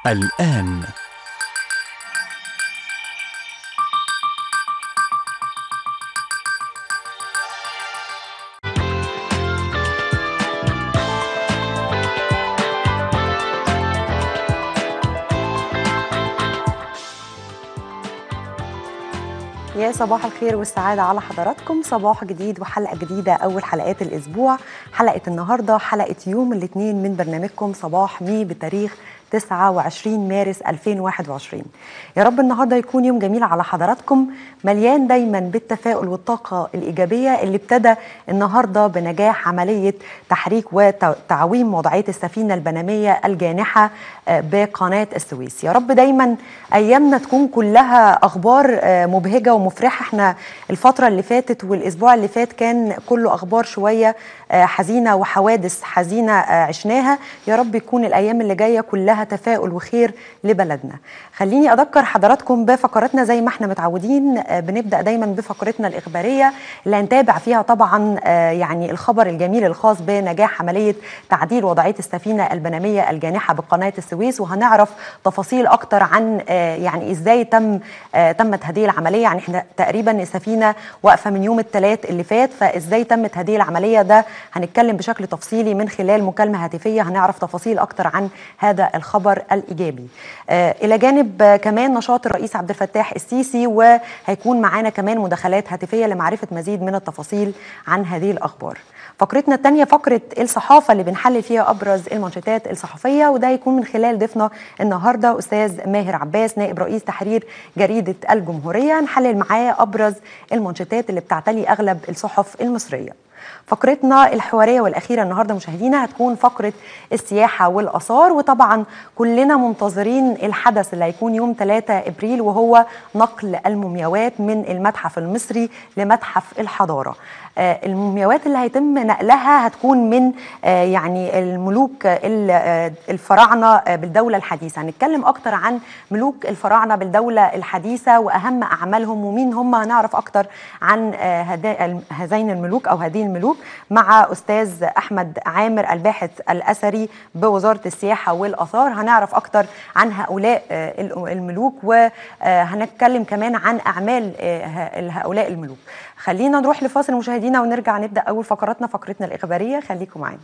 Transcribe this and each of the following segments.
الآن يا صباح الخير والسعادة على حضراتكم صباح جديد وحلقة جديدة أول حلقات الأسبوع حلقة النهاردة حلقة يوم الاثنين من برنامجكم صباح مي بتاريخ 29 مارس 2021 يا رب النهارده يكون يوم جميل على حضراتكم مليان دايما بالتفاؤل والطاقه الايجابيه اللي ابتدى النهارده بنجاح عمليه تحريك وتعويم وضعيه السفينه البنميه الجانحه بقناه السويس يا رب دايما ايامنا تكون كلها اخبار مبهجه ومفرحه احنا الفتره اللي فاتت والاسبوع اللي فات كان كله اخبار شويه حزينه وحوادث حزينه عشناها يا رب يكون الايام اللي جايه كلها تفاؤل وخير لبلدنا خليني اذكر حضراتكم بفقراتنا زي ما احنا متعودين بنبدا دايما بفقرتنا الاخباريه اللي هنتابع فيها طبعا يعني الخبر الجميل الخاص بنجاح عمليه تعديل وضعيه السفينه البنميه الجانحه بقناه السويس وهنعرف تفاصيل اكتر عن يعني ازاي تم تمت هذه العمليه يعني احنا تقريبا السفينه واقفه من يوم الثلاث اللي فات فازاي تمت هذه العمليه ده هنتكلم بشكل تفصيلي من خلال مكالمه هاتفيه هنعرف تفاصيل اكتر عن هذا الخبر الايجابي آه الى جانب آه كمان نشاط الرئيس عبد الفتاح السيسي وهيكون معانا كمان مداخلات هاتفيه لمعرفه مزيد من التفاصيل عن هذه الاخبار فقرتنا الثانية فقرة الصحافة اللي بنحلل فيها أبرز المانشيتات الصحفية وده هيكون من خلال ضيفنا النهاردة أستاذ ماهر عباس نائب رئيس تحرير جريدة الجمهورية نحلل معاه أبرز المانشيتات اللي بتعتلي أغلب الصحف المصرية فقرتنا الحواريه والاخيره النهارده مشاهدينا هتكون فقره السياحه والاثار وطبعا كلنا منتظرين الحدث اللي هيكون يوم 3 ابريل وهو نقل المومياوات من المتحف المصري لمتحف الحضاره آه المومياوات اللي هيتم نقلها هتكون من آه يعني الملوك الفراعنه بالدوله الحديثه هنتكلم اكتر عن ملوك الفراعنه بالدوله الحديثه واهم اعمالهم ومين هم هنعرف اكتر عن آه هذين الملوك او هذه الملوك مع استاذ احمد عامر الباحث الاثري بوزاره السياحه والاثار هنعرف اكتر عن هؤلاء الملوك وهنتكلم كمان عن اعمال هؤلاء الملوك خلينا نروح لفاصل مشاهدينا ونرجع نبدا اول فقراتنا فقرتنا الاخباريه خليكم معانا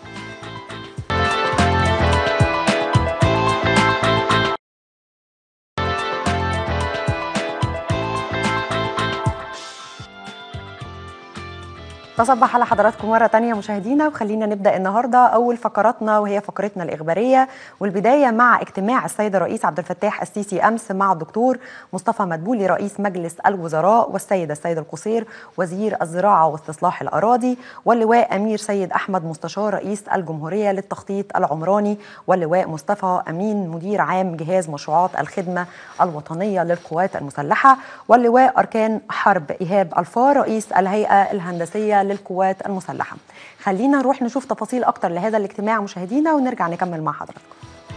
تصبح على حضراتكم مرة تانية مشاهدينا وخلينا نبدأ النهاردة أول فقراتنا وهي فقرتنا الإخبارية والبداية مع اجتماع السيد الرئيس عبد الفتاح السيسي أمس مع الدكتور مصطفى مدبولي رئيس مجلس الوزراء والسيد السيد القصير وزير الزراعة واستصلاح الأراضي واللواء أمير سيد أحمد مستشار رئيس الجمهورية للتخطيط العمراني واللواء مصطفى أمين مدير عام جهاز مشروعات الخدمة الوطنية للقوات المسلحة واللواء أركان حرب إيهاب الفار رئيس الهيئة الهندسية للقوات المسلحة خلينا نروح نشوف تفاصيل أكتر لهذا الاجتماع مشاهدينا ونرجع نكمل مع حضراتكم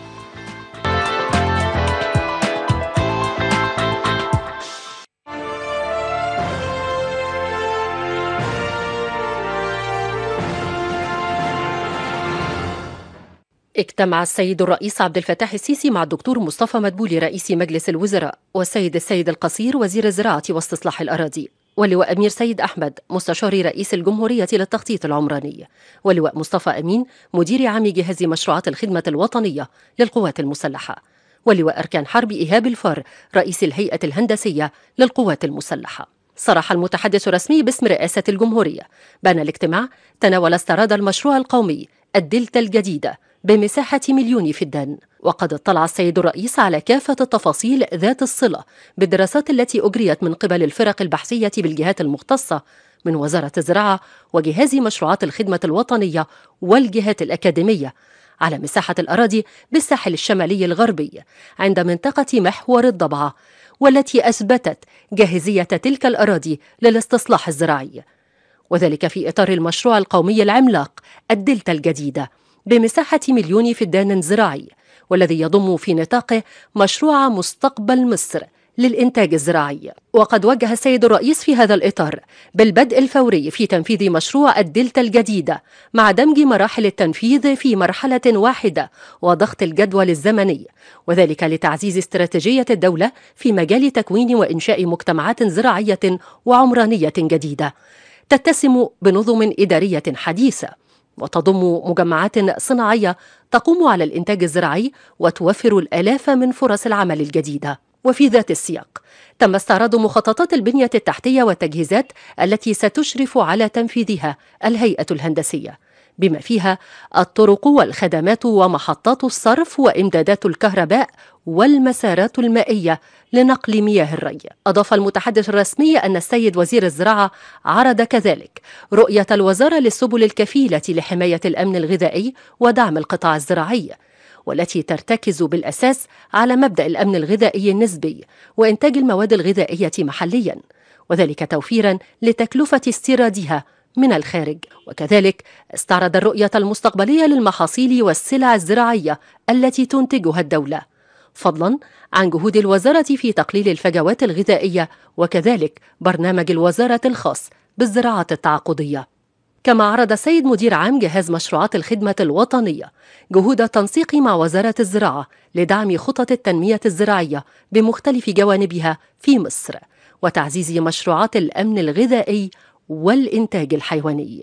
اجتمع السيد الرئيس عبد الفتاح السيسي مع الدكتور مصطفى مدبولي رئيس مجلس الوزراء والسيد السيد القصير وزير الزراعة واستصلاح الأراضي ولواء أمير سيد أحمد مستشار رئيس الجمهورية للتخطيط العمراني ولواء مصطفى أمين مدير عام جهاز مشروعات الخدمة الوطنية للقوات المسلحة ولواء أركان حرب إيهاب الفار رئيس الهيئة الهندسية للقوات المسلحة صرح المتحدث الرسمي باسم رئاسة الجمهورية بأن الاجتماع تناول استعراض المشروع القومي الدلتا الجديدة بمساحة مليون فدان وقد اطلع السيد الرئيس على كافة التفاصيل ذات الصلة بالدراسات التي أجريت من قبل الفرق البحثية بالجهات المختصة من وزارة الزراعة وجهاز مشروعات الخدمة الوطنية والجهات الأكاديمية على مساحة الأراضي بالساحل الشمالي الغربي عند منطقة محور الضبعة والتي أثبتت جاهزية تلك الأراضي للاستصلاح الزراعي وذلك في إطار المشروع القومي العملاق الدلتا الجديدة بمساحة مليون فدان زراعي والذي يضم في نطاقه مشروع مستقبل مصر للإنتاج الزراعي وقد وجه السيد الرئيس في هذا الإطار بالبدء الفوري في تنفيذ مشروع الدلتا الجديدة مع دمج مراحل التنفيذ في مرحلة واحدة وضغط الجدول الزمني وذلك لتعزيز استراتيجية الدولة في مجال تكوين وإنشاء مجتمعات زراعية وعمرانية جديدة تتسم بنظم إدارية حديثة وتضم مجمعات صناعية تقوم على الإنتاج الزراعي وتوفر الآلاف من فرص العمل الجديدة وفي ذات السياق تم استعراض مخططات البنية التحتية والتجهيزات التي ستشرف على تنفيذها الهيئة الهندسية بما فيها الطرق والخدمات ومحطات الصرف وامدادات الكهرباء والمسارات المائيه لنقل مياه الري. اضاف المتحدث الرسمي ان السيد وزير الزراعه عرض كذلك رؤيه الوزاره للسبل الكفيله لحمايه الامن الغذائي ودعم القطاع الزراعي. والتي ترتكز بالاساس على مبدا الامن الغذائي النسبي وانتاج المواد الغذائيه محليا وذلك توفيرا لتكلفه استيرادها من الخارج وكذلك استعرض الرؤيه المستقبليه للمحاصيل والسلع الزراعيه التي تنتجها الدوله فضلا عن جهود الوزاره في تقليل الفجوات الغذائيه وكذلك برنامج الوزاره الخاص بالزراعه التعاقديه كما عرض السيد مدير عام جهاز مشروعات الخدمة الوطنية جهود التنسيق مع وزارة الزراعة لدعم خطط التنمية الزراعية بمختلف جوانبها في مصر وتعزيز مشروعات الأمن الغذائي والإنتاج الحيواني.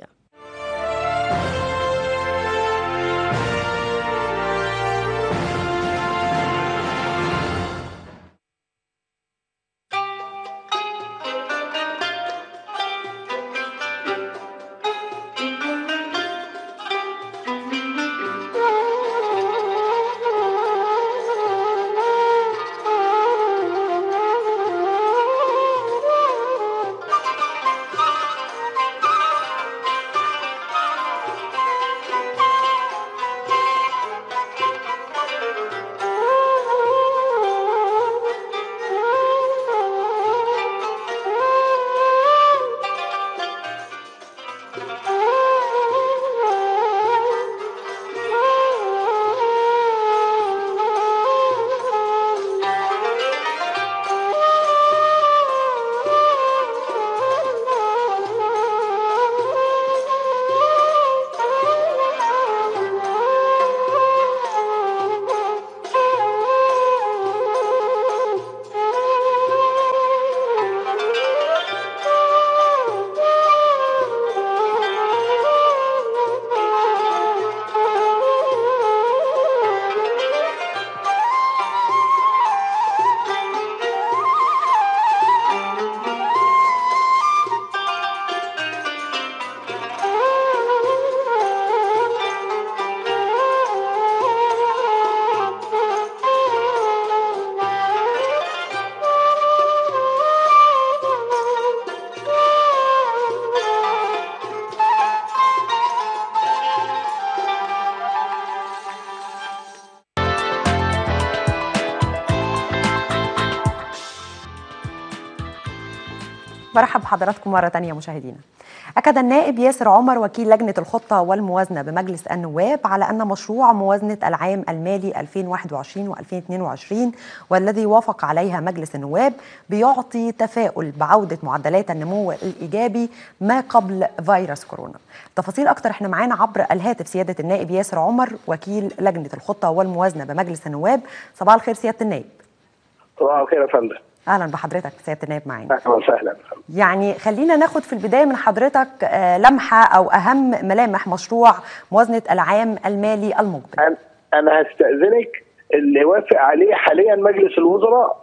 برحب بحضراتكم مرة تانية مشاهدينا أكد النائب ياسر عمر وكيل لجنة الخطة والموازنة بمجلس النواب على أن مشروع موازنة العام المالي 2021 و2022 والذي وافق عليها مجلس النواب بيعطي تفاؤل بعودة معدلات النمو الإيجابي ما قبل فيروس كورونا تفاصيل أكتر احنا معانا عبر الهاتف سيادة النائب ياسر عمر وكيل لجنة الخطة والموازنة بمجلس النواب صباح الخير سيادة النائب صباح الخير يا فندم اهلا بحضرتك سياده النائب معانا اهلا وسهلا يعني خلينا ناخد في البدايه من حضرتك آه، لمحه او اهم ملامح مشروع موازنه العام المالي المقبل أنا- انا هستاذنك اللي وافق عليه حاليا مجلس الوزراء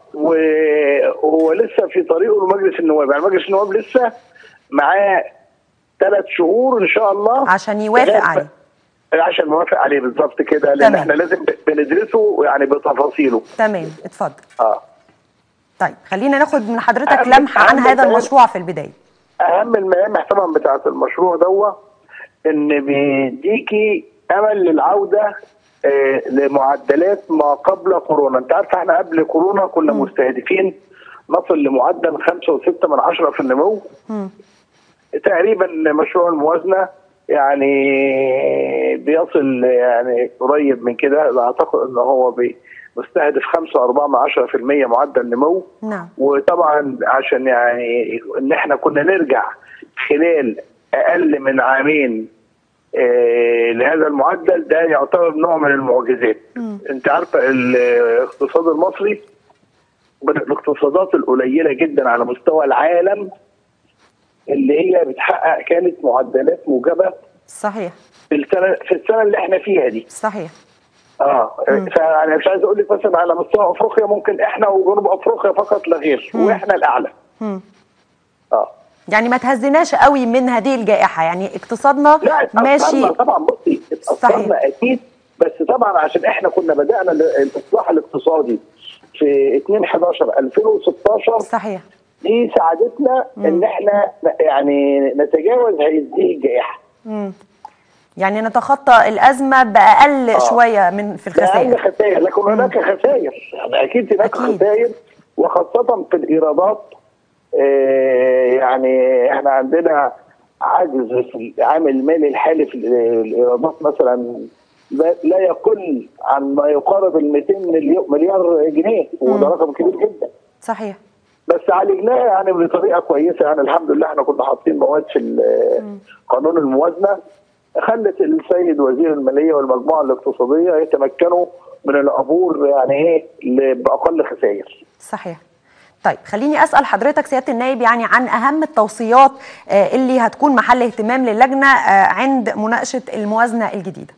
وهو لسه في طريقه لمجلس النواب يعني مجلس النواب لسه معاه ثلاث شهور ان شاء الله عشان يوافق لغاية عليه ما- عشان نوافق عليه بالظبط كده لان تمام. احنا لازم بندرسه يعني بتفاصيله تمام اتفضل اه طيب خلينا ناخد من حضرتك أهم- لمحه عن أهم هذا كلام. المشروع في البدايه اهم الملامح طبعا بتاعه المشروع دوت ان بيديكي امل للعوده آه، لمعدلات ما قبل كورونا انت عارف احنا قبل كورونا كنا مستهدفين نصل لمعدل 5.6 من عشرة في النمو مم. تقريبا مشروع الموازنه يعني بيصل يعني قريب من كده اعتقد ان هو بي مستهدف 5.4% معدل نمو نعم وطبعا عشان يعني ان احنا كنا نرجع خلال اقل من عامين آه، لهذا المعدل ده يعتبر نوع من المعجزات انت عارفه الاقتصاد المصري من الاقتصادات القليله جدا على مستوى العالم اللي هي بتحقق كانت معدلات موجبه صحيح في السنه في السنه اللي احنا فيها دي صحيح اه فانا مش عايز اقول لك مثلا على مستوى افريقيا ممكن احنا وجنوب افريقيا فقط لا غير واحنا الاعلى مم. اه يعني ما تهزناش قوي من هذه الجائحه يعني اقتصادنا لا ماشي اتأثرنا طبعا بصي اتأثرنا اكيد بس طبعا عشان احنا كنا بدانا ال- الاصلاح الاقتصادي في 2 11 2016 صحيح دي ساعدتنا ان احنا ن- يعني نتجاوز هذه الجائحه مم. يعني نتخطى الازمه باقل آه. شويه من في بأقل الخسائر خسائر لكن هناك خسائر يعني اكيد هناك أكيد. خسائر وخاصه في الايرادات آه، يعني احنا عندنا عجز في العام المالي الحالي في الايرادات مثلا لا لا يقل عن ما يقارب ال 200 مليو- مليار جنيه وده رقم كبير جدا صحيح بس عالجناه يعني بطريقه كويسه يعني الحمد لله احنا كنا حاطين مواد في ال- قانون الموازنه خلت السيد وزير الماليه والمجموعه الاقتصاديه يتمكنوا من العبور يعني ايه ل- باقل خسائر. صحيح طيب خليني اسال حضرتك سياده النائب يعني عن اهم التوصيات آه، اللي هتكون محل اهتمام للجنه آه، عند مناقشه الموازنه الجديده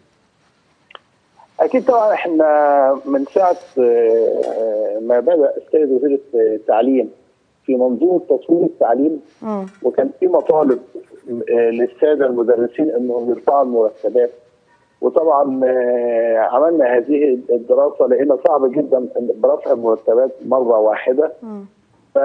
اكيد طبعا احنا من ساعه آه، ما بدا السيد وزير التعليم في منظومه تطوير التعليم مم. وكان في مطالب آه، للساده المدرسين انهم يرفعوا المرتبات وطبعا آه، عملنا هذه الدراسه لقينا صعب جدا برفع المرتبات مره واحده ف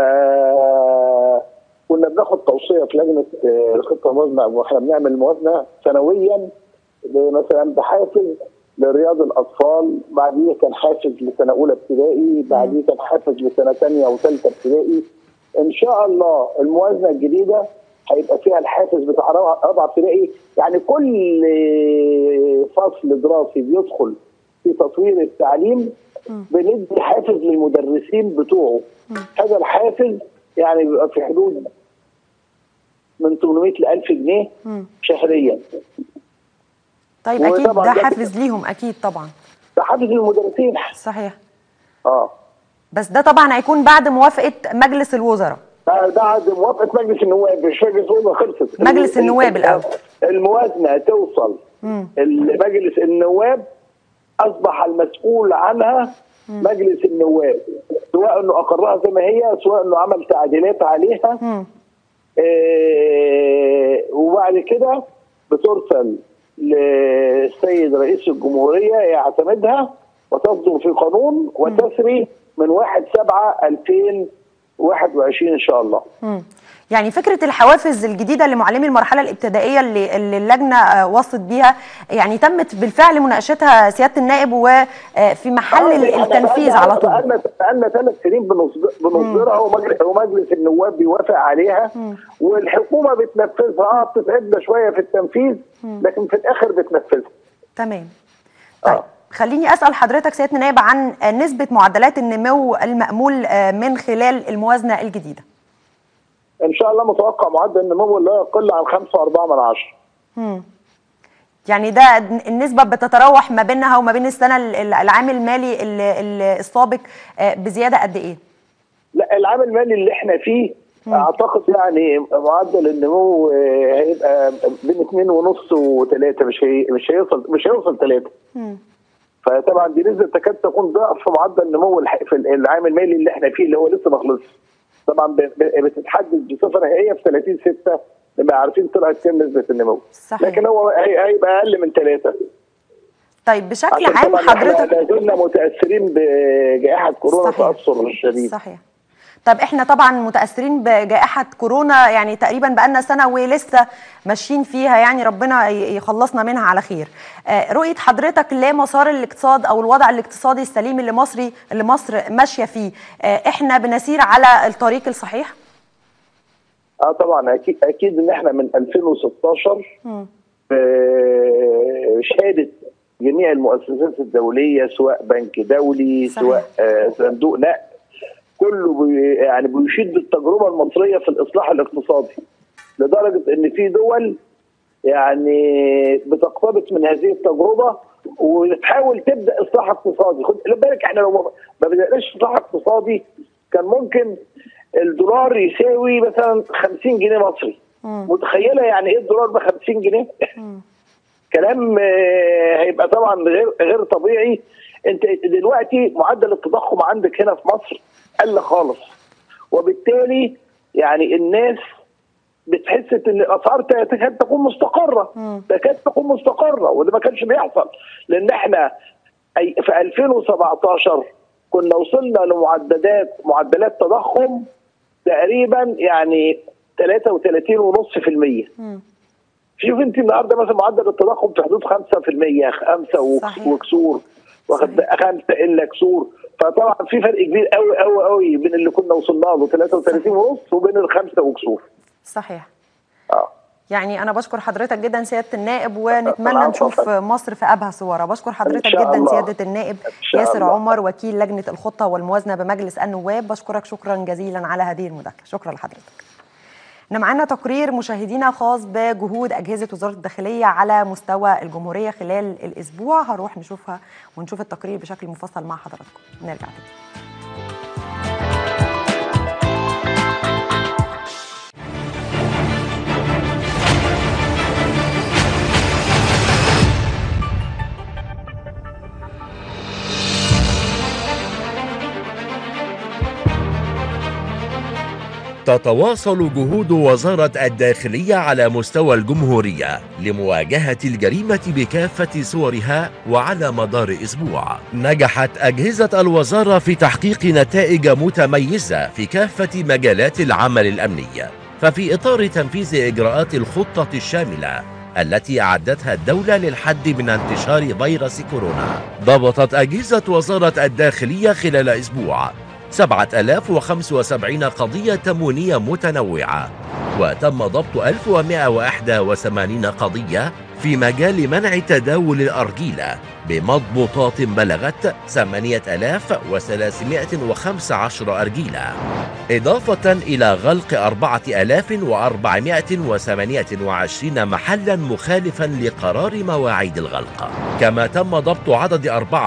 كنا بناخد توصيه في لجنه آه، الخطه الموازنه واحنا بنعمل موازنه سنويا مثلا بحافز لرياض الاطفال بعديه كان حافز لسنه اولى ابتدائي بعديه كان حافز لسنه ثانيه وثالثه ابتدائي ان شاء الله الموازنه الجديده هيبقى فيها الحافز بتاع رابعه ابتدائي يعني كل فصل دراسي بيدخل في تطوير التعليم بندي حافز للمدرسين بتوعه هذا الحافز يعني بيبقى في حدود من 800 ل 1000 جنيه شهريا طيب اكيد وطبعاً ده ده- حافز ليهم اكيد طبعا ده حافز للمدرسين صحيح اه بس ده طبعا هيكون بعد موافقه مجلس الوزراء بعد بعد موافقه مجلس النواب مش مجلس الوزراء خلصت مجلس ال- النواب ال- الأول. الموازنه توصل مجلس النواب اصبح المسؤول عنها مجلس النواب سواء انه اقرها زي ما هي سواء انه عمل تعديلات عليها مم. آه، وبعد كده بترسل للسيد رئيس الجمهورية يعتمدها وتصدر في قانون وتسري من 1 7 2021 إن شاء الله مم. يعني فكرة الحوافز الجديدة لمعلمي المرحلة الابتدائية اللي, اللي اللجنة آه، وصت بيها يعني تمت بالفعل مناقشتها سيادة النائب وفي محل آه، ال- إحنا التنفيذ بقالنا- على طول بقالنا بقالنا ثلاث سنين بنصد- بنصدرها ومجلس, ومجلس النواب بيوافق عليها والحكومة بتنفذها اه بتتعبنا شوية في التنفيذ لكن في الآخر بتنفذها تمام طيب آه. خليني أسأل حضرتك سيادة النائب عن آه، نسبة معدلات النمو المأمول آه، من خلال الموازنة الجديدة إن شاء الله متوقع معدل النمو لا يقل عن 5.4 من عشرة مم. يعني ده النسبة بتتراوح ما بينها وما بين السنة ال- ال- العام المالي ال- ال- السابق آه، بزيادة قد إيه؟ لا العام المالي اللي احنا فيه اعتقد يعني معدل النمو آه، هيبقى بين اتنين ونص وثلاثة مش هي مش هيوصل مش هيوصل ثلاثة فطبعا دي نسبة تكاد تكون ضعف معدل النمو الح- في العام المالي اللي احنا فيه اللي هو لسه ما خلصش طبعا ب- ب- بتتحدد بصفة نهائية في 30 6 نبقى عارفين طلعت كام نسبة النمو صحيح. لكن هو هي- هيبقى اقل من ثلاثة طيب بشكل عشان عام طبعا احنا حضرتك لا زلنا متأثرين بجائحة كورونا صحيح. تأثر شديد صحيح طب احنا طبعا متاثرين بجائحه كورونا يعني تقريبا بقالنا سنه ولسه ماشيين فيها يعني ربنا ي- يخلصنا منها على خير آه، رؤيه حضرتك لمسار الاقتصاد او الوضع الاقتصادي السليم اللي مصري اللي مصر ماشيه فيه آه، احنا بنسير على الطريق الصحيح اه طبعا اكيد اكيد ان احنا من 2016 مم. آه، شهاده جميع المؤسسات الدوليه سواء بنك دولي صحيح. سواء آه، صندوق نقد كله بي يعني بيشيد بالتجربه المصريه في الاصلاح الاقتصادي لدرجه ان في دول يعني بتقتبس من هذه التجربه وتحاول تبدا اصلاح اقتصادي خد بالك احنا لو ما- ما بداناش اصلاح اقتصادي كان ممكن الدولار يساوي مثلا 50 جنيه مصري متخيله يعني ايه الدولار ب 50 جنيه؟ كلام آه، هيبقى طبعا غير غير طبيعي انت دلوقتي معدل التضخم عندك هنا في مصر قل خالص وبالتالي يعني الناس بتحس ان الاسعار ت- تكاد تكون مستقره تكاد تكون مستقره وده ما كانش بيحصل لان احنا أي في 2017 كنا وصلنا لمعدلات معدلات تضخم تقريبا يعني 33.5% شوف انت النهارده مثلا معدل التضخم في حدود 5% 5 صحيح. وكسور واخد صحيح. بقى خمسه الا كسور فطبعا في فرق كبير قوي قوي قوي بين اللي كنا وصلنا له 33 ونص وبين الخمسه وكسور صحيح اه يعني انا بشكر حضرتك جدا سياده النائب ونتمنى العفو نشوف فندم. مصر في ابهى صورها بشكر حضرتك إن شاء جدا الله. سياده النائب إن شاء ياسر الله. عمر وكيل لجنه الخطه والموازنه بمجلس النواب بشكرك شكرا جزيلا على هذه المداخله شكرا لحضرتك احنا معانا تقرير مشاهدينا خاص بجهود اجهزه وزاره الداخليه على مستوى الجمهوريه خلال الاسبوع هنروح نشوفها ونشوف التقرير بشكل مفصل مع حضراتكم نرجع تاني تتواصل جهود وزارة الداخلية على مستوى الجمهورية لمواجهة الجريمة بكافة صورها وعلى مدار أسبوع. نجحت أجهزة الوزارة في تحقيق نتائج متميزة في كافة مجالات العمل الأمني. ففي إطار تنفيذ إجراءات الخطة الشاملة التي أعدتها الدولة للحد من انتشار فيروس كورونا. ضبطت أجهزة وزارة الداخلية خلال أسبوع 7075 قضية تموينية متنوعة وتم ضبط 1181 قضية في مجال منع تداول الأرجيلة بمضبوطات بلغت 8315 أرجيلة إضافة إلى غلق 4428 محلا مخالفا لقرار مواعيد الغلق كما تم ضبط عدد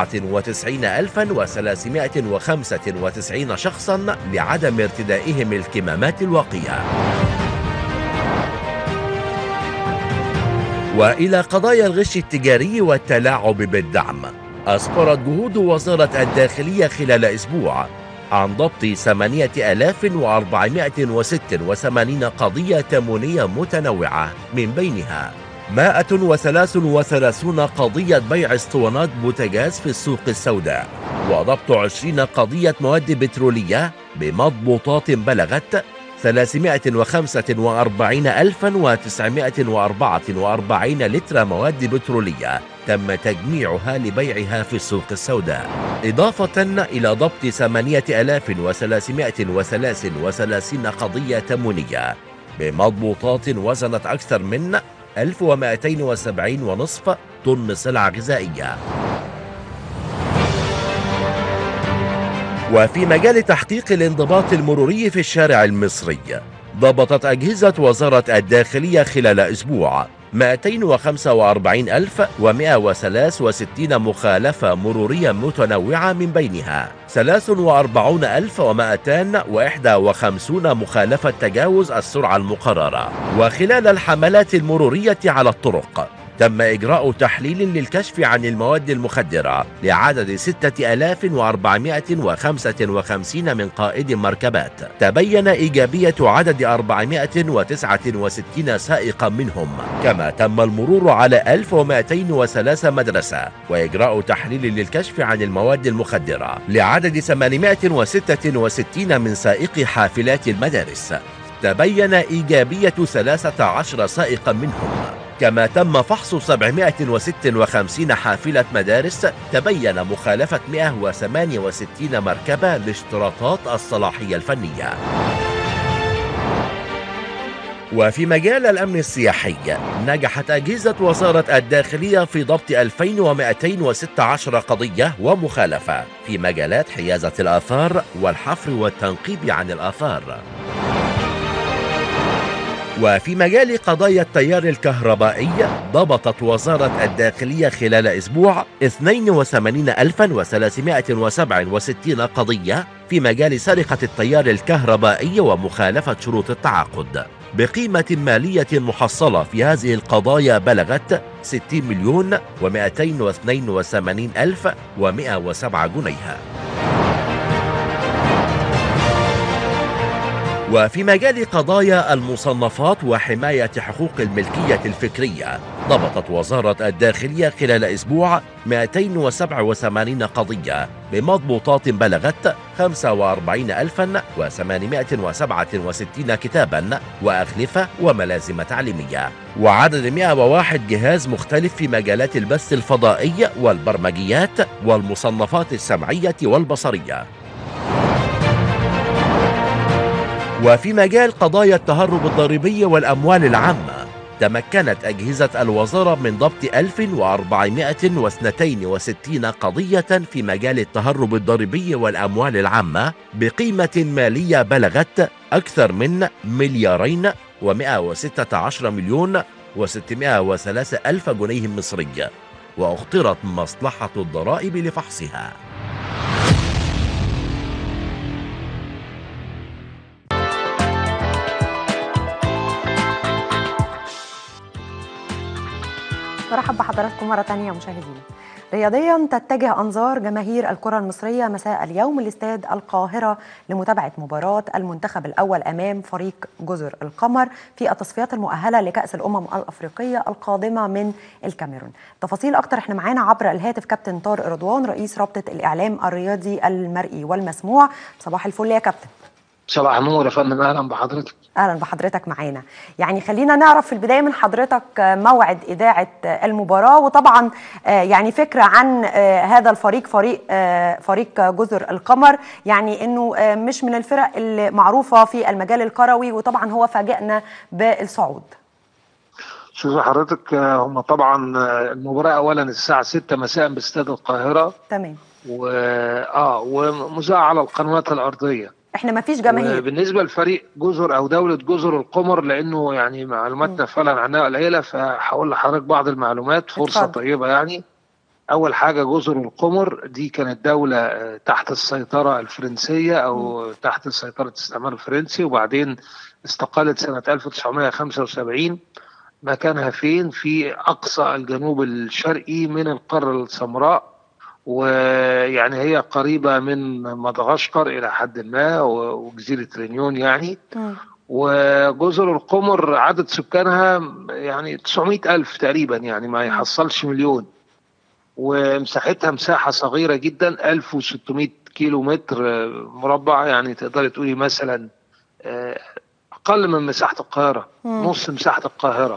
94395 شخصا لعدم ارتدائهم الكمامات الواقية وإلى قضايا الغش التجاري والتلاعب بالدعم أسفرت جهود وزارة الداخلية خلال أسبوع عن ضبط 8486 قضية تموينية متنوعة من بينها 133 قضية بيع اسطوانات بوتاجاز في السوق السوداء وضبط 20 قضية مواد بترولية بمضبوطات بلغت 345944 لتر مواد بترولية تم تجميعها لبيعها في السوق السوداء إضافة إلى ضبط 8333 قضية تموينية بمضبوطات وزنت أكثر من 1270 ونصف طن سلع غذائية وفي مجال تحقيق الانضباط المروري في الشارع المصري ضبطت أجهزة وزارة الداخلية خلال أسبوع 245163 مخالفة مرورية متنوعة من بينها 43251 مخالفة تجاوز السرعة المقررة وخلال الحملات المرورية على الطرق تم إجراء تحليل للكشف عن المواد المخدرة لعدد 6455 من قائد مركبات تبين إيجابية عدد 469 سائقا منهم كما تم المرور على 1203 مدرسة وإجراء تحليل للكشف عن المواد المخدرة لعدد 866 من سائقي حافلات المدارس تبين إيجابية 13 سائقا منهم كما تم فحص 756 حافلة مدارس تبين مخالفة 168 مركبة لاشتراطات الصلاحية الفنية وفي مجال الأمن السياحي نجحت أجهزة وزارة الداخلية في ضبط 2216 قضية ومخالفة في مجالات حيازة الآثار والحفر والتنقيب عن الآثار وفي مجال قضايا التيار الكهربائي ضبطت وزارة الداخلية خلال أسبوع 82367 قضية في مجال سرقة التيار الكهربائي ومخالفة شروط التعاقد بقيمة مالية محصلة في هذه القضايا بلغت 60 مليون و282 ألف و107 جنيه وفي مجال قضايا المصنفات وحماية حقوق الملكية الفكرية ضبطت وزارة الداخلية خلال أسبوع 287 قضية بمضبوطات بلغت 45867 كتابا وأغلفة وملازم تعليمية وعدد 101 جهاز مختلف في مجالات البث الفضائي والبرمجيات والمصنفات السمعية والبصرية وفي مجال قضايا التهرب الضريبي والأموال العامة تمكنت أجهزة الوزارة من ضبط 1462 قضية في مجال التهرب الضريبي والأموال العامة بقيمة مالية بلغت أكثر من مليارين و116 مليون و603 ألف جنيه مصري وأخطرت مصلحة الضرائب لفحصها برحب بحضراتكم مرة تانية مشاهدينا رياضيا تتجه أنظار جماهير الكرة المصرية مساء اليوم لاستاد القاهرة لمتابعة مباراة المنتخب الأول أمام فريق جزر القمر في التصفيات المؤهلة لكأس الأمم الأفريقية القادمة من الكاميرون تفاصيل أكتر احنا معانا عبر الهاتف كابتن طارق رضوان رئيس رابطة الإعلام الرياضي المرئي والمسموع صباح الفل يا كابتن صباح النور يا فندم اهلا بحضرتك اهلا بحضرتك معانا يعني خلينا نعرف في البدايه من حضرتك موعد اذاعه المباراه وطبعا يعني فكره عن هذا الفريق فريق فريق جزر القمر يعني انه مش من الفرق المعروفه في المجال الكروي وطبعا هو فاجئنا بالصعود شوف حضرتك هم طبعا المباراه اولا الساعه 6 مساء باستاد القاهره تمام و اه ومذاعه على القنوات الارضيه احنا ما فيش جماهير بالنسبه لفريق جزر او دوله جزر القمر لانه يعني معلوماتنا فعلا عنها قليله فهقول لحضرتك بعض المعلومات فرصه اتفضل. طيبه يعني اول حاجه جزر القمر دي كانت دوله تحت السيطره الفرنسيه او م. تحت سيطره الاستعمار الفرنسي وبعدين استقالت سنه 1975 مكانها فين في اقصى الجنوب الشرقي من القاره السمراء ويعني هي قريبة من مدغشقر إلى حد ما وجزيرة رينيون يعني م. وجزر القمر عدد سكانها يعني 900 ألف تقريبا يعني ما يحصلش مليون ومساحتها مساحة صغيرة جدا 1600 كيلو متر مربع يعني تقدري تقولي مثلا أقل من مساحة القاهرة م. نص مساحة القاهرة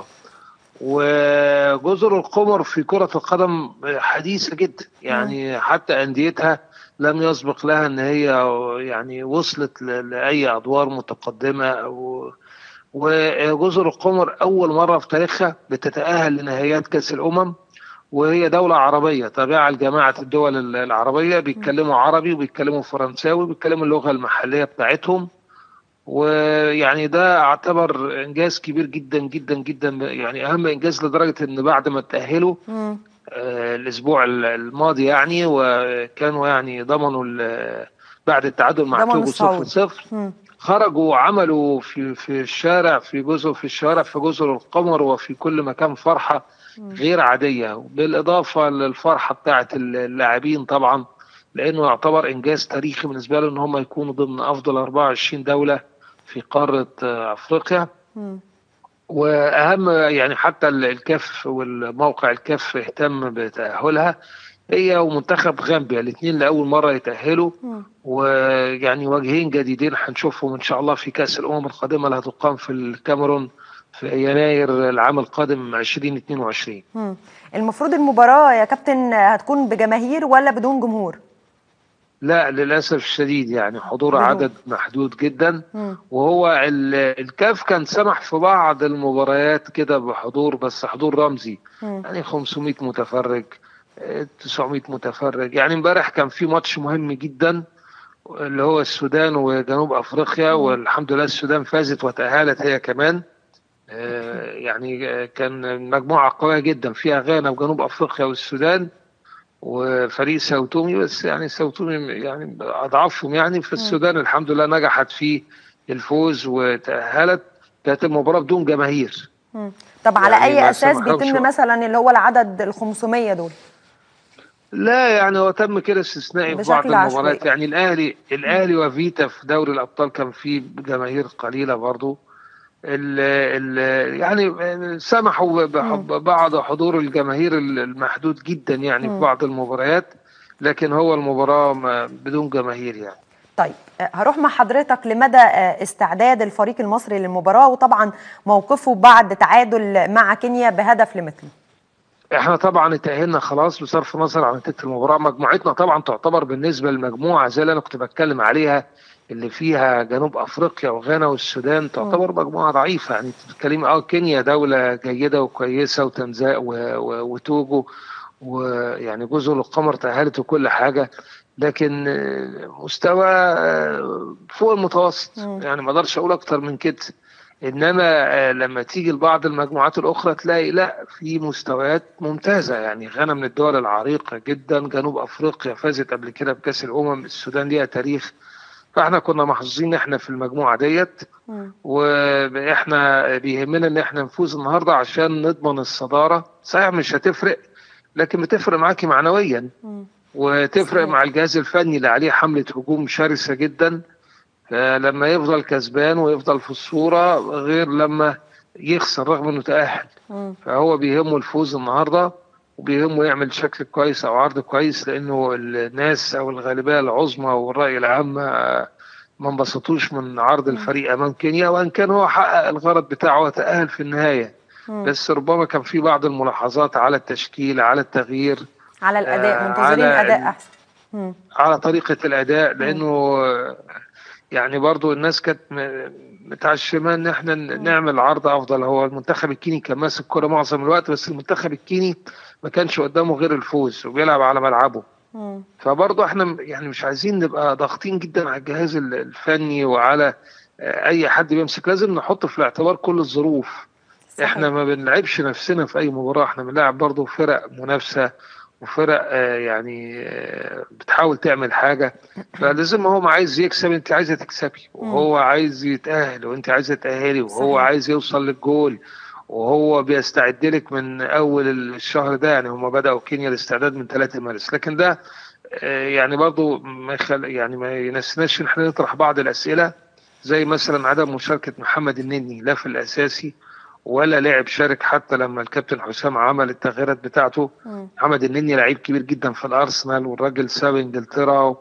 وجزر القمر في كرة القدم حديثة جدا يعني حتى أنديتها لم يسبق لها ان هي يعني وصلت لاي ادوار متقدمه او وجزر القمر اول مره في تاريخها بتتاهل لنهائيات كاس الامم وهي دولة عربية تابعة لجماعة الدول العربية بيتكلموا عربي وبيتكلموا فرنساوي وبيتكلموا اللغة المحلية بتاعتهم ويعني ده اعتبر انجاز كبير جدا جدا جدا يعني اهم انجاز لدرجه ان بعد ما تاهلوا آه الاسبوع الماضي يعني وكانوا يعني ضمنوا بعد التعادل مع توجو 0 0 خرجوا وعملوا في في الشارع في جزر في الشوارع في جزر القمر وفي كل مكان فرحه غير عاديه بالاضافه للفرحه بتاعه اللاعبين طبعا لانه يعتبر انجاز تاريخي بالنسبه له ان هم يكونوا ضمن افضل 24 دوله في قاره افريقيا م. واهم يعني حتى الكاف والموقع الكاف اهتم بتاهلها هي ومنتخب غامبيا الاثنين لاول مره يتاهلوا ويعني وجهين جديدين هنشوفهم ان شاء الله في كاس الامم القادمه اللي هتقام في الكاميرون في يناير العام القادم 2022 م. المفروض المباراه يا كابتن هتكون بجماهير ولا بدون جمهور؟ لا للاسف الشديد يعني حضور بدون. عدد محدود جدا مم. وهو ال- الكاف كان سمح في بعض المباريات كده بحضور بس حضور رمزي مم. يعني 500 متفرج آه، 900 متفرج يعني امبارح كان في ماتش مهم جدا اللي هو السودان وجنوب افريقيا والحمد لله السودان فازت وتاهلت هي كمان آه، يعني آه، كان مجموعه قويه جدا فيها غانا وجنوب افريقيا والسودان وفريق ساوتومي بس يعني ساوتومي يعني اضعفهم يعني في السودان الحمد لله نجحت في الفوز وتاهلت كانت المباراه بدون جماهير مم. طب على يعني اي ما اساس سمحهمش بيتم وقت. مثلا اللي هو العدد ال 500 دول لا يعني هو تم كده استثنائي في بعض بشكل عشوائي. المباريات يعني الاهلي الاهلي وفيتا في دوري الابطال كان فيه جماهير قليله برضو ال ال يعني سمحوا بح- ببعض حضور الجماهير المحدود جدا يعني في بعض المباريات لكن هو المباراه ما- بدون جماهير يعني طيب آه، هروح مع حضرتك لمدى آه، استعداد الفريق المصري للمباراة وطبعا موقفه بعد تعادل مع كينيا بهدف لمثله احنا طبعا اتأهلنا خلاص بصرف النظر عن نتيجة المباراة مجموعتنا طبعا تعتبر بالنسبة للمجموعة زي اللي انا كنت بتكلم عليها اللي فيها جنوب افريقيا وغانا والسودان تعتبر مجموعة ضعيفة يعني انت بتتكلمي اه كينيا دولة جيدة وكويسة وتنزانيا و- و- وتوجو ويعني جزر القمر تأهلت وكل حاجة لكن آه، مستوى آه، فوق المتوسط يعني ما اقدرش اقول اكتر من كده انما آه، لما تيجي لبعض المجموعات الاخرى تلاقي لا في مستويات ممتازه يعني غانا من الدول العريقه جدا جنوب افريقيا فازت قبل كده بكاس الامم السودان ليها تاريخ فاحنا كنا محظوظين احنا في المجموعه ديت واحنا بيهمنا ان احنا نفوز النهارده عشان نضمن الصداره صحيح مش هتفرق لكن بتفرق معاكي معنويا وتفرق صحيح. مع الجهاز الفني اللي عليه حمله هجوم شرسه جدا فلما يفضل كسبان ويفضل في الصوره غير لما يخسر رغم انه تاهل مم. فهو بيهمه الفوز النهارده وبيهمه يعمل شكل كويس او عرض كويس لانه الناس او الغالبيه العظمى والراي العام آه، ما انبسطوش من عرض الفريق امام كينيا وان كان هو حقق الغرض بتاعه وتاهل في النهايه مم. بس ربما كان في بعض الملاحظات على التشكيل على التغيير على الأداء آه، منتظرين على أداء ال- أحسن مم. على طريقة الأداء لأنه آه، يعني برضو الناس كانت م- متعشمة إن إحنا ن- نعمل عرض أفضل هو المنتخب الكيني كان ماسك كرة معظم الوقت بس المنتخب الكيني ما كانش قدامه غير الفوز وبيلعب على ملعبه مم. فبرضه احنا م- يعني مش عايزين نبقى ضاغطين جدا على الجهاز ال- الفني وعلى آه، اي حد بيمسك لازم نحط في الاعتبار كل الظروف صحيح. احنا ما بنلعبش نفسنا في اي مباراه احنا بنلعب برضه فرق منافسه وفرق آه، يعني آه، بتحاول تعمل حاجه فلازم هو عايز يكسب انت عايزه تكسبي وهو عايز يتاهل وانت عايزه تاهلي وهو صحيح. عايز يوصل للجول وهو بيستعد لك من اول الشهر ده يعني هم بداوا كينيا الاستعداد من 3 مارس لكن ده آه، يعني برضو ما يخل يعني ما ينسناش ان احنا نطرح بعض الاسئله زي مثلا عدم مشاركه محمد النني لا في الاساسي ولا لاعب شارك حتى لما الكابتن حسام عمل التغييرات بتاعته مم. محمد النني لعيب كبير جدا في الارسنال والراجل ساب انجلترا و-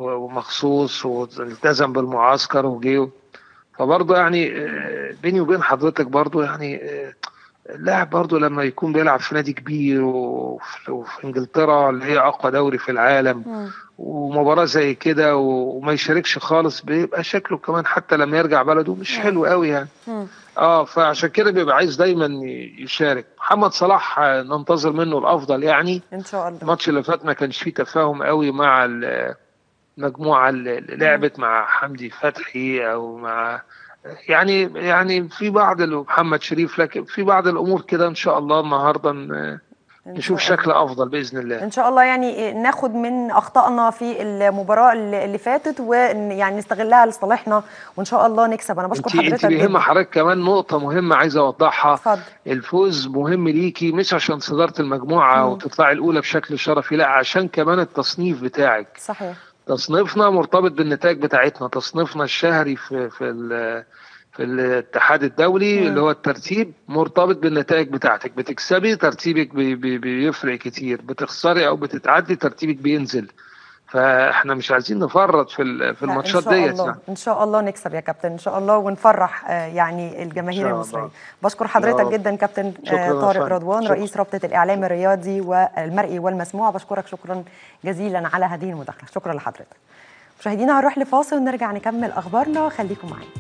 ومخصوص والتزم بالمعسكر وجيه فبرضه يعني آه، بيني وبين حضرتك برضه يعني آه، اللاعب برضه لما يكون بيلعب في نادي كبير وفي وفي انجلترا اللي هي اقوى دوري في العالم مم. ومباراه زي كده و- وما يشاركش خالص بيبقى شكله كمان حتى لما يرجع بلده مش حلو قوي يعني مم. اه فعشان كده بيبقى عايز دايما ي- يشارك محمد صلاح آه، ننتظر منه الافضل يعني إن شاء الله الماتش اللي فات ما كانش فيه تفاهم قوي مع ال- المجموعه اللي اللي لعبت مع حمدي فتحي او مع يعني يعني في بعض ال- محمد شريف لكن في بعض الامور كده ان شاء الله النهارده ن- إن نشوف شاء الله. شكل افضل باذن الله ان شاء الله يعني ناخد من اخطائنا في المباراه اللي اللي فاتت ويعني نستغلها لصالحنا وان شاء الله نكسب انا بشكر انت انت حضرتك بيهم جدا حضرتك كمان نقطه مهمه عايز اوضحها اتفضل الفوز مهم ليكي مش عشان صداره المجموعه مم. وتطلعي الاولى بشكل شرفي لا عشان كمان التصنيف بتاعك صحيح تصنيفنا مرتبط بالنتائج بتاعتنا تصنيفنا الشهري في في ال- في الاتحاد الدولي مم. اللي هو الترتيب مرتبط بالنتائج بتاعتك بتكسبي ترتيبك بي بي بيفرق كتير بتخسري او بتتعدي ترتيبك بينزل فاحنا مش عايزين نفرط في ال- في لا، الماتشات إن شاء ديت الله يعني. ان شاء الله نكسب يا كابتن ان شاء الله ونفرح آه، يعني الجماهير إن شاء المصريه الله. بشكر يا حضرتك رب. جدا كابتن آه، شكراً يا طارق فندم. رضوان شكراً. رئيس رابطه الاعلام الرياضي والمرئي والمسموع بشكرك شكرا جزيلا على هذه المداخله شكرا لحضرتك مشاهدينا هنروح لفاصل ونرجع نكمل اخبارنا خليكم معانا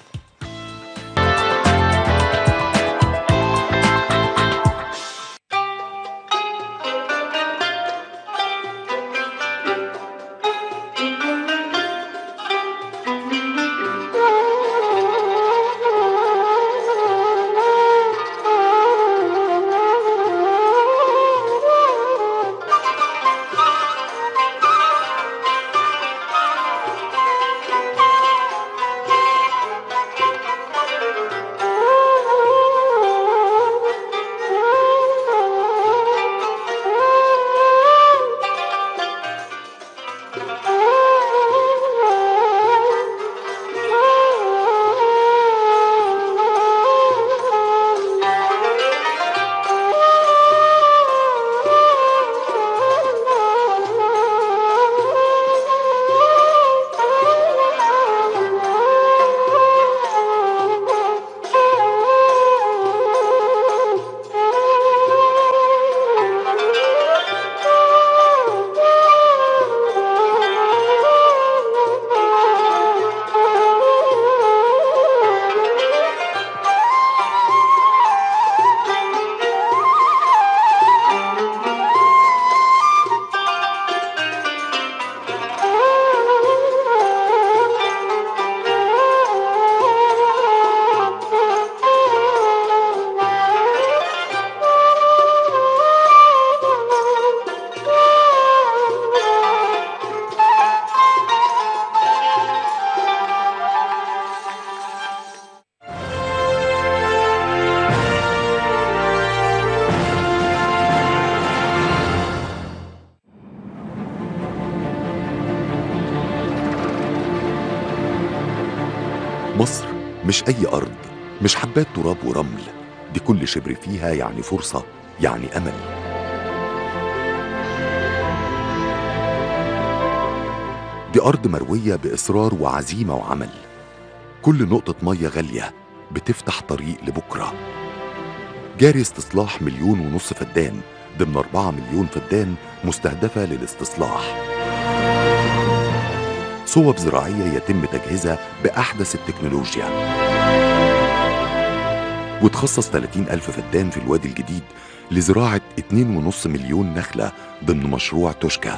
مصر مش أي أرض مش حبات تراب ورمل دي كل شبر فيها يعني فرصة يعني أمل دي أرض مروية بإصرار وعزيمة وعمل كل نقطة مية غالية بتفتح طريق لبكرة جاري استصلاح مليون ونص فدان ضمن أربعة مليون فدان مستهدفة للاستصلاح صوب زراعية يتم تجهيزها بأحدث التكنولوجيا وتخصص 30 ألف فدان في الوادي الجديد لزراعة 2.5 مليون نخلة ضمن مشروع توشكا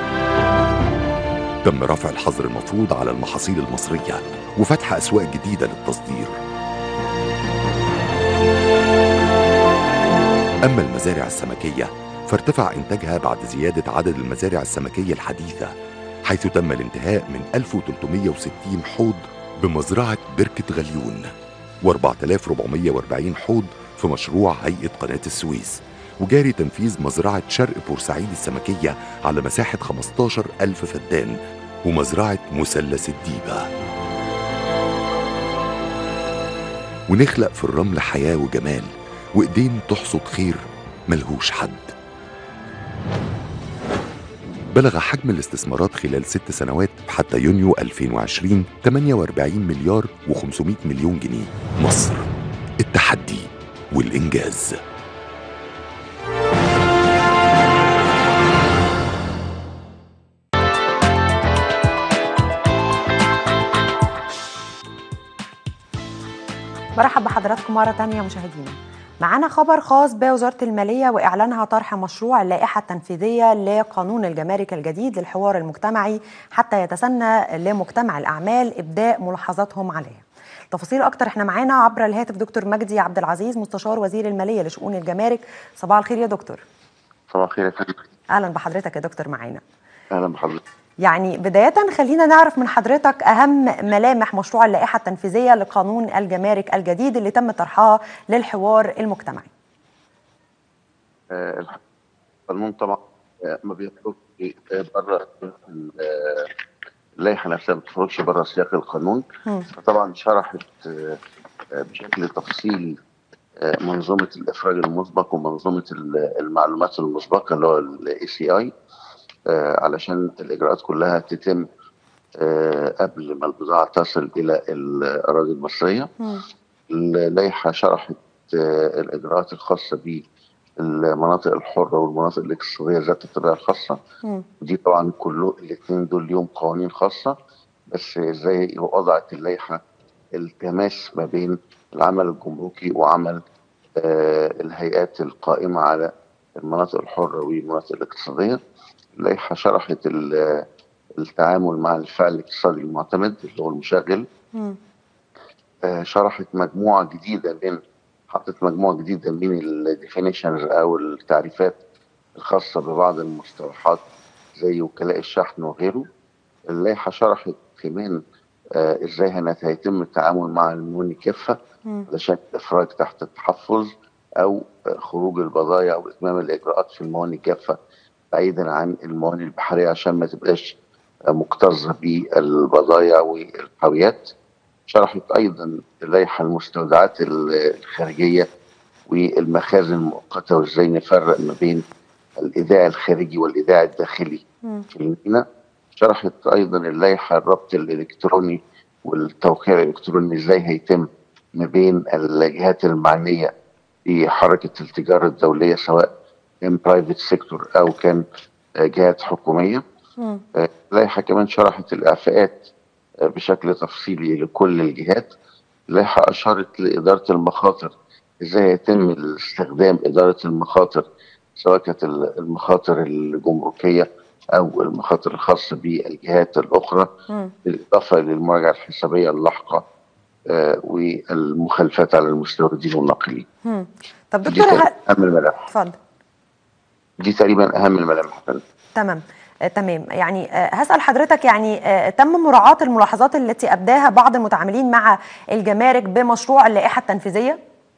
تم رفع الحظر المفروض على المحاصيل المصرية وفتح أسواق جديدة للتصدير أما المزارع السمكية فارتفع إنتاجها بعد زيادة عدد المزارع السمكية الحديثة حيث تم الانتهاء من 1360 حوض بمزرعة بركة غليون و4440 حوض في مشروع هيئة قناة السويس وجاري تنفيذ مزرعة شرق بورسعيد السمكية على مساحة 15 ألف فدان ومزرعة مثلث الديبة ونخلق في الرمل حياة وجمال وإيدين تحصد خير ملهوش حد بلغ حجم الاستثمارات خلال ست سنوات حتى يونيو 2020 48 مليار و500 مليون جنيه مصر التحدي والإنجاز برحب بحضراتكم مرة تانية مشاهدينا معانا خبر خاص بوزارة المالية وإعلانها طرح مشروع اللائحة التنفيذية لقانون الجمارك الجديد للحوار المجتمعي حتى يتسنى لمجتمع الأعمال إبداء ملاحظاتهم عليه تفاصيل أكتر احنا معانا عبر الهاتف دكتور مجدي عبد العزيز مستشار وزير المالية لشؤون الجمارك صباح الخير يا دكتور صباح الخير يا فندم أهلا بحضرتك يا دكتور معانا اهلا بحضرتك يعني بداية خلينا نعرف من حضرتك أهم ملامح مشروع اللائحة التنفيذية لقانون الجمارك الجديد اللي تم طرحها للحوار المجتمعي آه، القانون طبعا آه، ما بيخرجش بره ال- اللائحه نفسها ما بتخرجش بره سياق القانون مم. فطبعا شرحت آه، آه، بشكل تفصيلي آه، منظومه الافراج المسبق ومنظومه ال- المعلومات المسبقه اللي هو الاي سي اي آه، علشان الاجراءات كلها تتم آه، قبل ما البضاعه تصل الى الاراضي المصريه مم. اللائحه شرحت آه، الاجراءات الخاصه بالمناطق الحره والمناطق الاقتصاديه ذات الطبيعه الخاصه مم. ودي طبعا كله الاثنين دول ليهم قوانين خاصه بس ازاي وضعت اللائحه التماس ما بين العمل الجمركي وعمل آه، الهيئات القائمه على المناطق الحره والمناطق الاقتصاديه اللائحه شرحت ال- التعامل مع الفعل الاقتصادي المعتمد اللي هو المشغل مم. آه، شرحت مجموعه جديده من حطت مجموعه جديده من الديفينيشنز او التعريفات الخاصه ببعض المصطلحات زي وكلاء الشحن وغيره اللائحه شرحت كمان آه، ازاي هن- هيتم التعامل مع الموني كافه مم. علشان الافراج تحت التحفظ او آه، خروج البضائع او اتمام الاجراءات في الموانئ الجافه بعيدا عن الموانئ البحريه عشان ما تبقاش آه، مكتظه بالبضائع والحاويات شرحت ايضا اللائحه المستودعات ال- الخارجيه والمخازن المؤقته وازاي نفرق ما بين الايداع الخارجي والايداع الداخلي مم. في الميناء شرحت ايضا اللائحه الربط الالكتروني والتوقيع الالكتروني ازاي هيتم ما بين الجهات المعنيه في حركه التجاره الدوليه سواء كان برايفت سيكتور او كان آه، جهات حكوميه مم. آه، اللائحه كمان شرحت الاعفاءات آه، بشكل تفصيلي لكل الجهات اللائحه اشارت لاداره المخاطر ازاي يتم استخدام اداره المخاطر سواء كانت ال- المخاطر الجمركيه او المخاطر الخاصه بالجهات الاخرى مم. بالاضافه للمراجعه الحسابيه اللاحقه آه، والمخالفات على المستوردين والناقلين. مم. طب دي دكتور تقريباً ه... اهم الملامح اتفضل دي تقريبا اهم الملامح تمام آه، تمام يعني آه، هسأل حضرتك يعني آه، تم مراعاة الملاحظات التي أبداها بعض المتعاملين مع الجمارك بمشروع اللائحة التنفيذية؟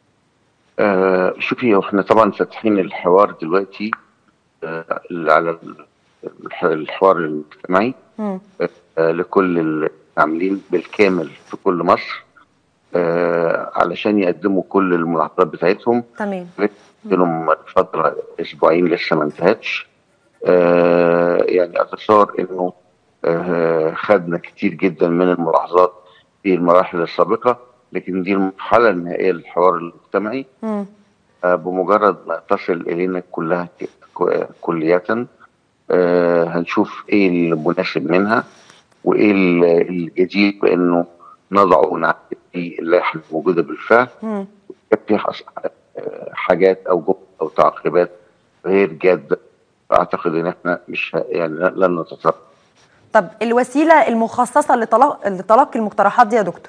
آه شوفي احنا طبعا فاتحين الحوار دلوقتي آه على ال- الح- الحوار المجتمعي مم. آه لكل العاملين بالكامل في كل مصر آه علشان يقدموا كل الملاحظات بتاعتهم تمام لهم فترة أسبوعين لسه ما انتهتش آه يعني أتصور إنه آه خدنا كتير جدا من الملاحظات في المراحل السابقة لكن دي المرحلة النهائية للحوار المجتمعي مم. آه بمجرد ما تصل إلينا كلها ك- ك- كلية آه هنشوف إيه المناسب منها وإيه ال- الجديد بإنه نضع ونعدل في اللائحة الموجودة بالفعل مم. كان في حص- آه، حاجات او جمل او تعقيبات غير جاده اعتقد ان احنا مش ه- يعني لن نتطرق طب الوسيلة المخصصة لتلق- لتلقي المقترحات دي يا دكتور؟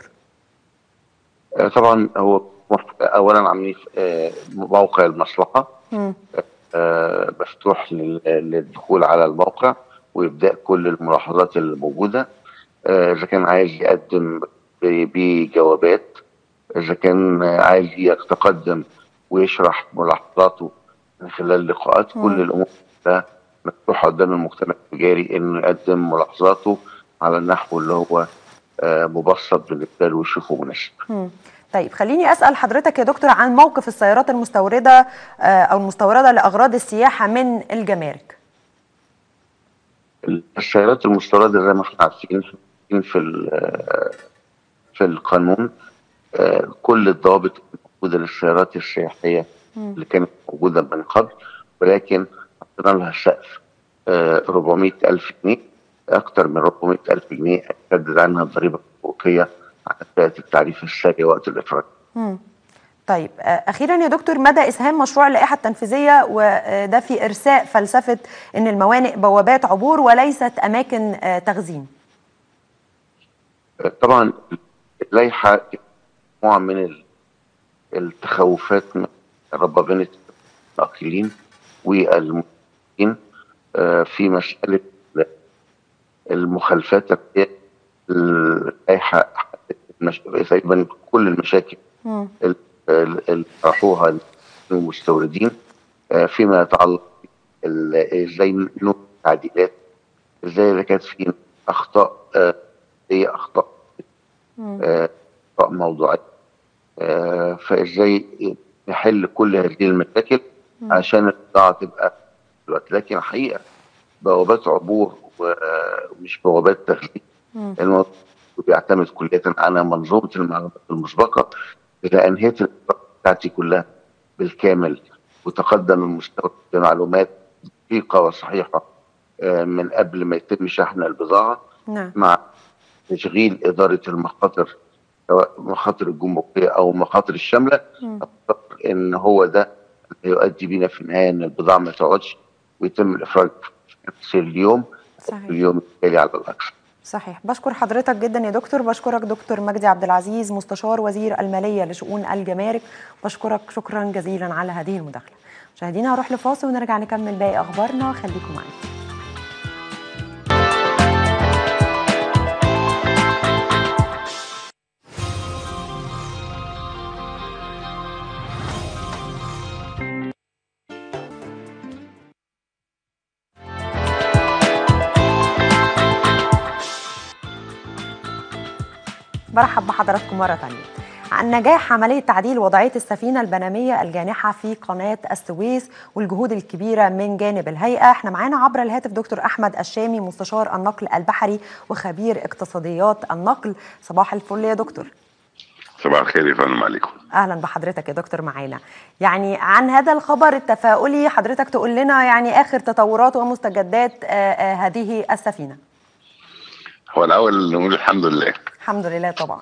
آه، طبعا هو مف- اولا عاملين آه، موقع المصلحه مم. آه، مفتوح لل- للدخول على الموقع وابداء كل الملاحظات الموجوده آه، اذا كان عايز يقدم ب- بجوابات اذا كان عايز يتقدم ويشرح ملاحظاته من خلال لقاءات مم. كل الامور ده مفتوحه قدام المجتمع التجاري انه يقدم ملاحظاته على النحو اللي هو آه، مبسط بالنسبه له ويشوفه مناسب. مم. طيب خليني أسأل حضرتك يا دكتور عن موقف السيارات المستوردة آه، أو المستوردة لأغراض السياحة من الجمارك. السيارات المستورده زي ما احنا عارفين عارفين في ال- في القانون آه، كل الضوابط الموجوده للسيارات السياحيه مم. اللي كانت موجوده من قبل ولكن حطينا لها سقف آه، 400 ألف جنيه أكثر من 400 ألف جنيه تسدد عنها الضريبة الحقوقية على فئة التعريف الساري وقت الإفراج. مم. طيب آه، أخيرا يا دكتور مدى إسهام مشروع اللائحة التنفيذية وده في إرساء فلسفة أن الموانئ بوابات عبور وليست أماكن آه، تخزين. آه، طبعا اللائحة مجموعة من ال- التخوفات من ربابنة الناقلين والمسافرين آه، في مسألة المخالفات التي اللائحة حددت المش- تقريبا كل المشاكل مم. ال- ال- اللي طرحوها المستوردين آه، فيما يتعلق ال- ازاي نوع التعديلات ازاي اذا كانت في اخطاء آه، هي اخطاء مم. آه، اخطاء موضوعيه آه، فازاي نحل كل هذه المشاكل عشان البضاعه تبقى في الوقت لكن الحقيقه بوابات عبور ومش بوابات تغليف مم. الموضوع بيعتمد كليا على منظومه المعلومات المسبقه اذا انهيت الإجراءات بتاعتي كلها بالكامل وتقدم المستوى بمعلومات دقيقه وصحيحه آه، من قبل ما يتم شحن البضاعه نعم مع تشغيل اداره المخاطر سواء مخاطر الجمركيه او المخاطر الشامله مم. اعتقد ان هو ده اللي يؤدي بينا في النهايه ان البضاعه ما تقعدش ويتم الافراج في نفس اليوم صحيح اليوم التالي على الاكثر صحيح بشكر حضرتك جدا يا دكتور بشكرك دكتور مجدي عبد العزيز مستشار وزير الماليه لشؤون الجمارك بشكرك شكرا جزيلا على هذه المداخله مشاهدينا هروح لفاصل ونرجع نكمل باقي اخبارنا خليكم معانا برحب بحضراتكم مرة تانية عن نجاح عملية تعديل وضعية السفينة البنمية الجانحة في قناة السويس والجهود الكبيرة من جانب الهيئة احنا معانا عبر الهاتف دكتور أحمد الشامي مستشار النقل البحري وخبير اقتصاديات النقل صباح الفل يا دكتور صباح الخير يا فندم عليكم اهلا بحضرتك يا دكتور معانا يعني عن هذا الخبر التفاؤلي حضرتك تقول لنا يعني اخر تطورات ومستجدات آه، آه، هذه السفينه هو الاول نقول الحمد لله الحمد لله طبعا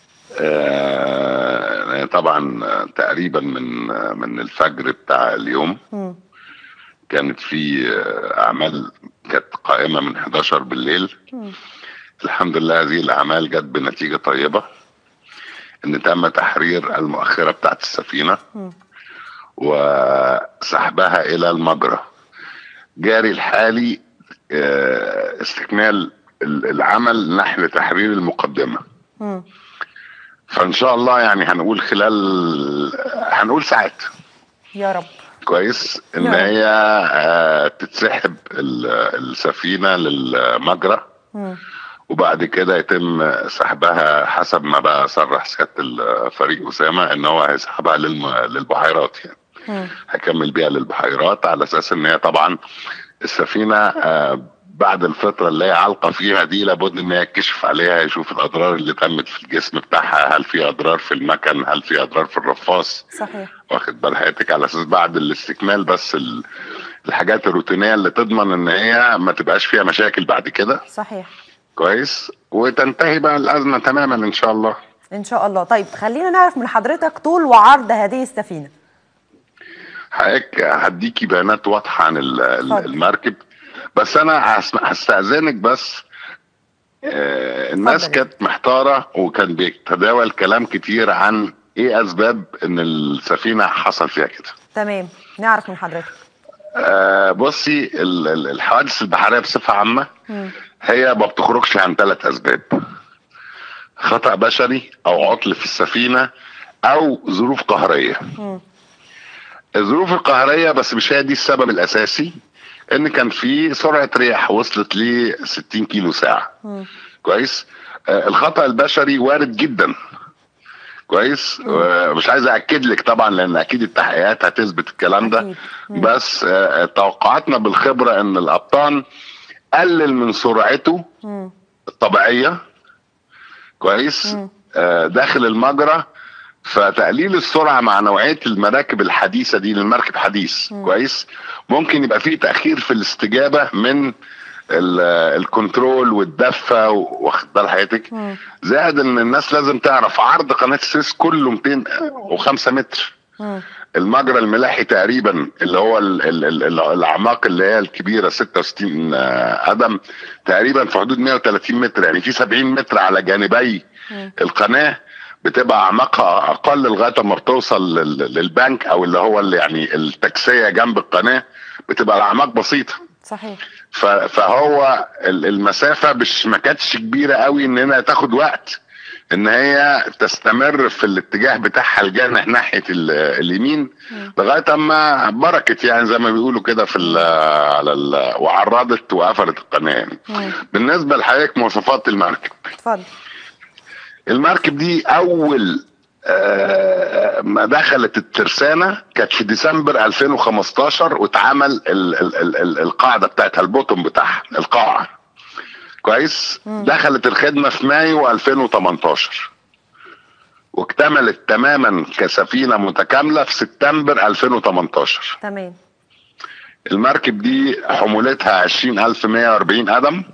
آه طبعا آه، تقريبا من آه، من الفجر بتاع اليوم مم. كانت في آه، اعمال كانت قائمه من 11 بالليل مم. الحمد لله هذه الاعمال جت بنتيجه طيبه ان تم تحرير المؤخره بتاعت السفينه مم. وسحبها الى المجرى جاري الحالي آه، استكمال ال- العمل نحو تحرير المقدمه مم. فان شاء الله يعني هنقول خلال هنقول ساعات يا رب كويس ان نعم. هي آه، تتسحب ال- السفينه للمجرى مم. وبعد كده يتم سحبها حسب ما بقى صرح سياده الفريق اسامه ان هو هيسحبها للم- للبحيرات يعني مم. هكمل بيها للبحيرات على اساس ان هي طبعا السفينه آه، بعد الفتره اللي هي علقه فيها دي لابد ان هي يكشف عليها يشوف الاضرار اللي تمت في الجسم بتاعها هل في اضرار في المكن هل في اضرار في الرفاص صحيح واخد بال حياتك على اساس بعد الاستكمال بس ال- الحاجات الروتينيه اللي تضمن ان هي ما تبقاش فيها مشاكل بعد كده صحيح كويس وتنتهي بقى الازمه تماما ان شاء الله ان شاء الله طيب خلينا نعرف من حضرتك طول وعرض هذه السفينه حضرتك هديكي بيانات واضحه عن ال- ال- اتفضل. المركب بس انا هسم- هستاذنك بس آه، الناس اتفضل. كانت محتاره وكان بيتداول كلام كتير عن ايه اسباب ان السفينه حصل فيها كده تمام نعرف من حضرتك آه، بصي ال- ال- الحوادث البحريه بصفه عامه مم. هي ما بتخرجش عن ثلاث اسباب خطا بشري او عطل في السفينه او ظروف قهريه مم. الظروف القهريه بس مش هي دي السبب الاساسي ان كان في سرعه رياح وصلت ل 60 كيلو ساعه مم. كويس آه، الخطا البشري وارد جدا كويس آه، مش عايز اكد لك طبعا لان اكيد التحقيقات هتثبت الكلام ده أكيد. مم. بس آه، توقعاتنا بالخبره ان القبطان قلل من سرعته مم. الطبيعيه كويس مم. آه، داخل المجرى فتقليل السرعه مع نوعيه المراكب الحديثه دي للمركب حديث مم. كويس ممكن يبقى فيه تاخير في الاستجابه من ال- الكنترول والدفه واخد بال حضرتك مم. زائد ان الناس لازم تعرف عرض قناه السويس كله 205 متر مم. المجرى الملاحي تقريبا اللي هو ال ال ال ال الاعماق اللي هي الكبيره 66 قدم تقريبا في حدود 130 متر يعني في 70 متر على جانبي مم. القناه بتبقى اعماقها اقل لغايه ما بتوصل لل- للبنك او اللي هو اللي يعني التكسيه جنب القناه بتبقى الاعماق بسيطه صحيح ف- فهو ال- المسافه مش ما كانتش كبيره قوي ان هي تاخد وقت ان هي تستمر في الاتجاه بتاعها الجانح ناحيه ال- اليمين لغايه اما بركت يعني زي ما بيقولوا كده في ال على ال وعرضت وقفلت القناه يعني. مم. بالنسبه لحضرتك مواصفات المركب اتفضل المركب دي اول آه، ما دخلت الترسانة كانت في ديسمبر 2015 واتعمل ال ال ال ال القاعدة بتاعتها البوتوم بتاعها القاعة كويس دخلت الخدمة في مايو 2018 واكتملت تماما كسفينة متكاملة في سبتمبر 2018 تمام المركب دي حمولتها 20140 قدم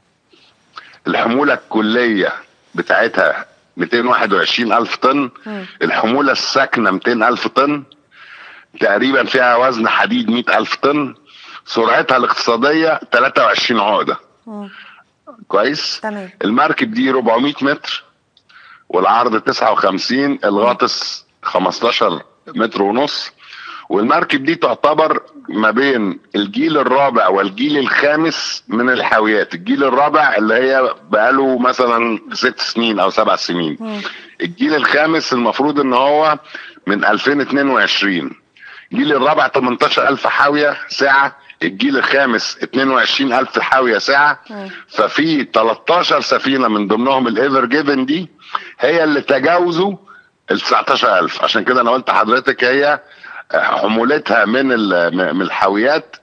الحمولة الكلية بتاعتها 221 ألف طن الحمولة الساكنة 200 ألف طن تقريبا فيها وزن حديد 100 ألف طن سرعتها الاقتصادية 23 عقدة كويس تمام المركب دي 400 متر والعرض 59 الغاطس 15 متر ونص والمركب دي تعتبر ما بين الجيل الرابع والجيل الخامس من الحاويات الجيل الرابع اللي هي بقاله مثلا ست سنين او سبع سنين الجيل الخامس المفروض ان هو من 2022 الجيل الرابع 18000 حاوية ساعة الجيل الخامس 22000 حاوية ساعة ففي 13 سفينة من ضمنهم الايفر جيفن دي هي اللي تجاوزوا ال 19000 عشان كده انا قلت لحضرتك هي حمولتها من ال- من الحاويات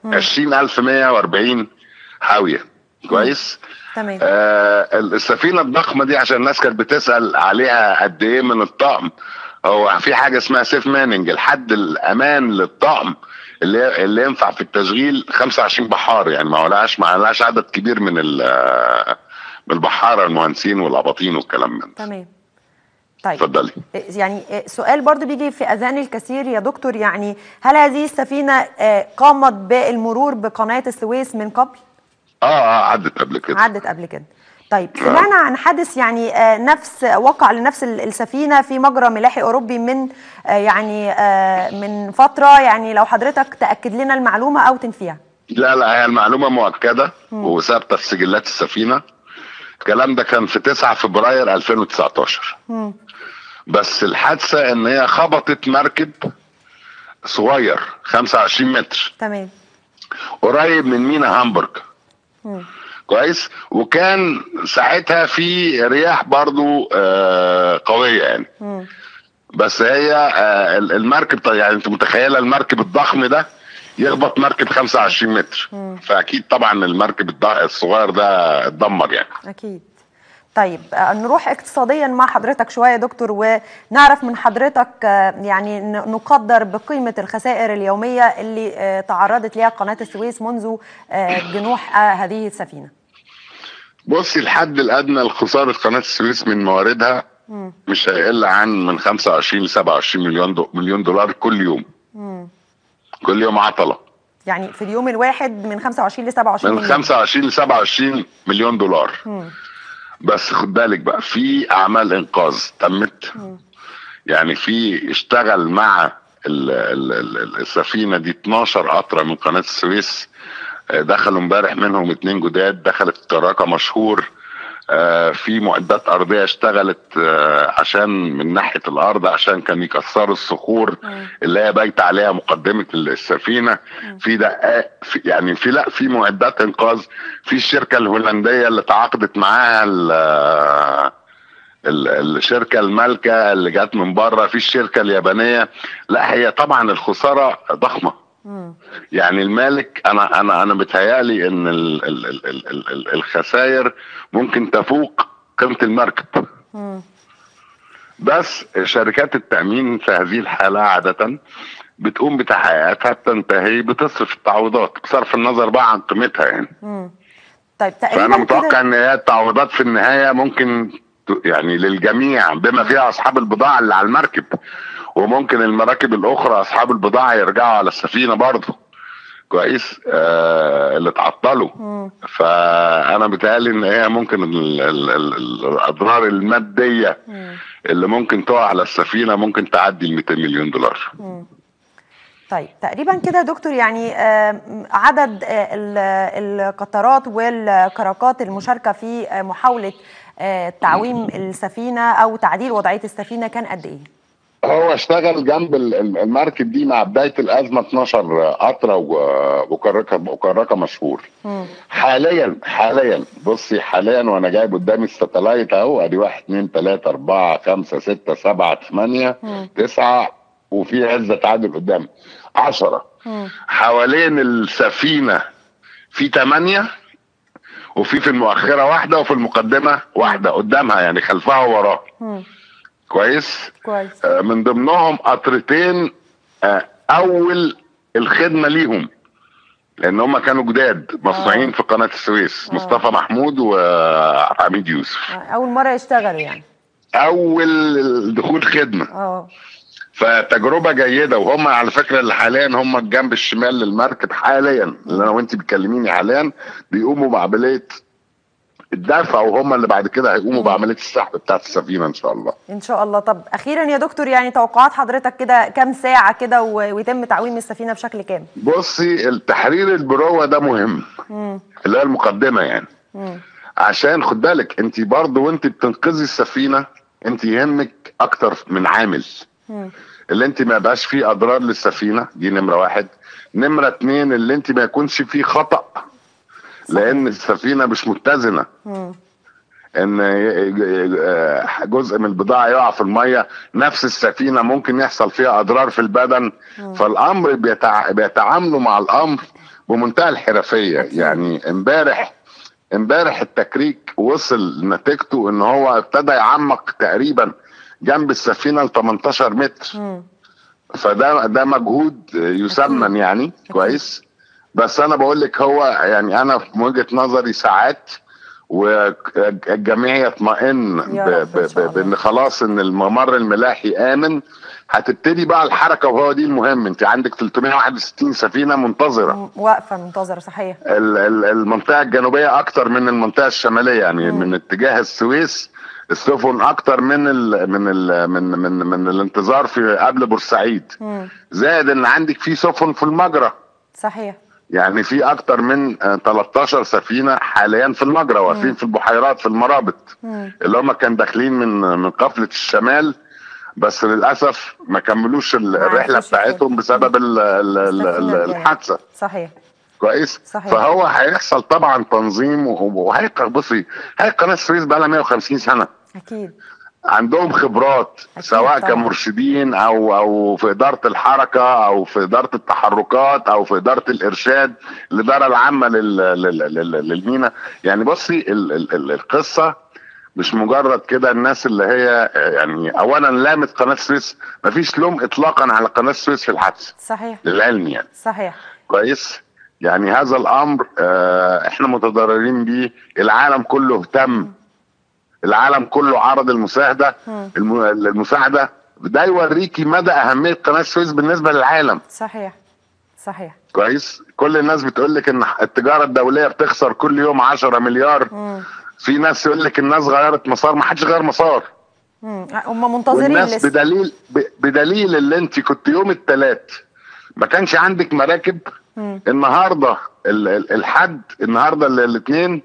20140 حاويه كويس تمام آه السفينه الضخمه دي عشان الناس كانت بتسال عليها قد ايه من الطقم هو في حاجه اسمها سيف ماننج الحد الامان للطقم اللي اللي ينفع في التشغيل 25 بحار يعني ما لهاش ما لهاش عدد كبير من ال- من البحاره المهندسين والاباطين والكلام من ده تمام طيب اتفضلي يعني سؤال برضو بيجي في اذهان الكثير يا دكتور يعني هل هذه السفينه آه، قامت بالمرور بقناه السويس من قبل؟ اه اه عدت قبل كده عدت قبل كده طيب سمعنا عن حادث يعني آه، نفس وقع لنفس ال- السفينه في مجرى ملاحي اوروبي من آه، يعني آه، من فتره يعني لو حضرتك تاكد لنا المعلومه او تنفيها لا لا هي المعلومة مؤكدة وثابتة في سجلات السفينة الكلام ده كان في 9 فبراير 2019 بس الحادثة ان هي خبطت مركب صغير 25 متر تمام قريب من مينا هامبورج كويس وكان ساعتها في رياح برضو آه قوية يعني بس هي آه المركب طيب يعني انت متخيلة المركب الضخم ده يخبط مركب 25 متر فاكيد طبعا المركب الض- الصغير ده اتدمر يعني اكيد طيب آه، نروح اقتصاديا مع حضرتك شويه يا دكتور ونعرف من حضرتك آه، يعني ن- نقدر بقيمه الخسائر اليوميه اللي آه، تعرضت لها قناه السويس منذ آه، جنوح آه، هذه السفينه بصي الحد الادنى لخساره قناه السويس من مواردها مش هيقل عن من 25 ل 27 مليون دو مليون دولار كل يوم كل يوم عطله يعني في اليوم الواحد من 25 ل 27 من مليون. 25 ل 27 مليون دولار بس خد بالك بقى في اعمال انقاذ تمت يعني في اشتغل مع ال ال ال السفينه دي 12 قطره من قناه السويس آه، دخلوا امبارح منهم اتنين جداد دخلت كراكه مشهور آه، في معدات ارضيه اشتغلت آه، عشان من ناحيه الارض عشان كان يكسروا الصخور اللي هي بايته عليها مقدمه السفينه في دقائق في يعني في لا في معدات انقاذ في الشركه الهولنديه اللي تعاقدت معاها ال- ال- الشركه المالكه اللي جت من بره في الشركه اليابانيه لا هي طبعا الخساره ضخمه يعني المالك انا انا انا بتهيالي ان ال ال ال ال ال ال الخسائر ممكن تفوق قيمه المركب بس شركات التامين في هذه الحاله عاده بتقوم بتحقيقاتها بتنتهي بتصرف التعويضات بصرف النظر بقى عن قيمتها يعني طيب فانا تقريبا متوقع كده ان هي التعويضات في النهايه ممكن ت- يعني للجميع بما فيها اصحاب البضاعه اللي على المركب وممكن المراكب الاخرى اصحاب البضاعه يرجعوا على السفينه برضه كويس آه اللي اتعطلوا فانا بيتهيألي ان هي ممكن ال ال ال الاضرار الماديه اللي ممكن تقع على السفينه ممكن تعدي ال 200 مليون دولار طيب تقريبا كده يا دكتور يعني آه، عدد آه، ال- القطارات والكراكات المشاركه في آه، محاوله آه، تعويم السفينه او تعديل وضعيه السفينه كان قد ايه؟ هو اشتغل جنب ال- ال- المركب دي مع بدايه الازمه 12 قطره و- وكركه وكركه مشهور مم. حاليا حاليا بصي حاليا وانا جايب قدامي الستلايت اهو ادي واحد اثنين ثلاثة أربعة خمسة ستة سبعة ثمانية مم. تسعة وفي عزة تعادل قدامي عشرة مم. حوالين السفينة في ثمانية وفي في المؤخرة واحدة وفي المقدمة واحدة قدامها يعني خلفها ووراها مم. كويس كويس آه، من ضمنهم قطرتين آه، اول الخدمه ليهم لان هم كانوا جداد مصنوعين في قناه السويس آه. مصطفى محمود وحميد يوسف اول مره يشتغلوا يعني اول دخول خدمه اه فتجربه جيده وهم على فكره اللي حاليا هم الجنب الشمال للمركب حاليا اللي انا وانت بتكلميني حاليا بيقوموا بعمليه الدفع وهم اللي بعد كده هيقوموا بعمليه السحب بتاعت السفينه ان شاء الله ان شاء الله طب اخيرا يا دكتور يعني توقعات حضرتك كده كام ساعه كده و- ويتم تعويم السفينه بشكل كامل بصي التحرير البروه ده مهم مم. اللي هي المقدمه يعني مم. عشان خد بالك انت برضه وانت بتنقذي السفينه انت يهمك اكتر من عامل مم. اللي انت ما يبقاش فيه اضرار للسفينه دي نمره واحد نمره اتنين اللي انت ما يكونش فيه خطا لان السفينه مش متزنه مم. ان آه، جزء من البضاعه يقع في الميه نفس السفينه ممكن يحصل فيها اضرار في البدن فالامر بيتع... بيتعاملوا مع الامر بمنتهى الحرفيه يعني امبارح امبارح التكريك وصل نتيجته ان هو ابتدى يعمق تقريبا جنب السفينه ل 18 متر مم. فده ده مجهود يسمن يعني كويس بس انا بقول لك هو يعني انا في وجهه نظري ساعات والجميع يطمئن يا ب- رب إن ب- شاء ب- بان خلاص ان الممر الملاحي امن هتبتدي بقى الحركه وهو دي المهم انت عندك 361 سفينه منتظره مم. واقفه منتظره صحيح ال- ال- المنطقه الجنوبيه اكتر من المنطقه الشماليه يعني من اتجاه السويس السفن اكتر من ال من ال من من من الانتظار في قبل بورسعيد مم. زائد ان عندك في سفن في المجرى صحيح يعني في اكتر من آه، 13 سفينه حاليا في المجرى واقفين في البحيرات في المرابط مم. اللي هم كان داخلين من من قفله الشمال بس للاسف ما كملوش ال- ما الرحله عرفوش بتاعتهم بسبب ال- ال- ال- السفينة ال- الجاية. الحادثه صحيح كويس صحيح. فهو هيحصل طبعا تنظيم و- وهي بصي هي قناه السويس بقى لها 150 سنه اكيد عندهم خبرات أكيد سواء طبعاً. كمرشدين او او في اداره الحركه او في اداره التحركات او في اداره الارشاد الاداره العامه لل- لل- لل- للمينا يعني بصي ال- ال- ال- القصه مش مجرد كده الناس اللي هي يعني اولا لامت قناه السويس مفيش لوم اطلاقا على قناه السويس في الحادثه صحيح للعلم يعني صحيح كويس يعني هذا الامر آه، احنا متضررين بيه العالم كله اهتم العالم كله عرض المساعده مم. الم- المساعده ده يوريكي مدى اهميه قناه السويس بالنسبه للعالم صحيح صحيح كويس كل الناس بتقول لك ان التجاره الدوليه بتخسر كل يوم 10 مليار مم. في ناس يقول لك الناس غيرت مسار ما حدش غير مسار مم. هم منتظرين والناس لسه بدليل ب- بدليل اللي انت كنت يوم الثلاث ما كانش عندك مراكب مم. النهارده ال- ال- الحد النهارده الاثنين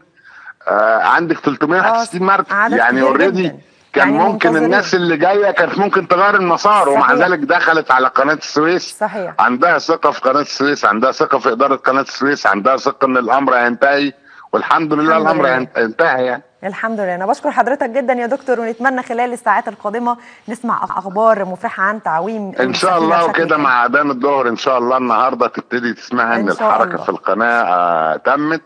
آه عندك 361 آه، مركب عدد يعني كبير اوريدي جداً. كان يعني ممكن منتظرين. الناس اللي جايه كانت ممكن تغير المسار ومع صحيح. ذلك دخلت على قناه السويس صحيح عندها ثقه في قناه السويس عندها ثقه في اداره قناه السويس عندها ثقه ان الامر هينتهي والحمد لله الحمد الامر لله. هين- هينتهي يعني الحمد لله انا بشكر حضرتك جدا يا دكتور ونتمنى خلال الساعات القادمه نسمع اخبار مفرحه عن تعويم ان شاء السفينة الله بشكل وكده كامل. مع اذان الظهر ان شاء الله النهارده تبتدي تسمعي ان إن شاء الحركه الله. في القناه آه تمت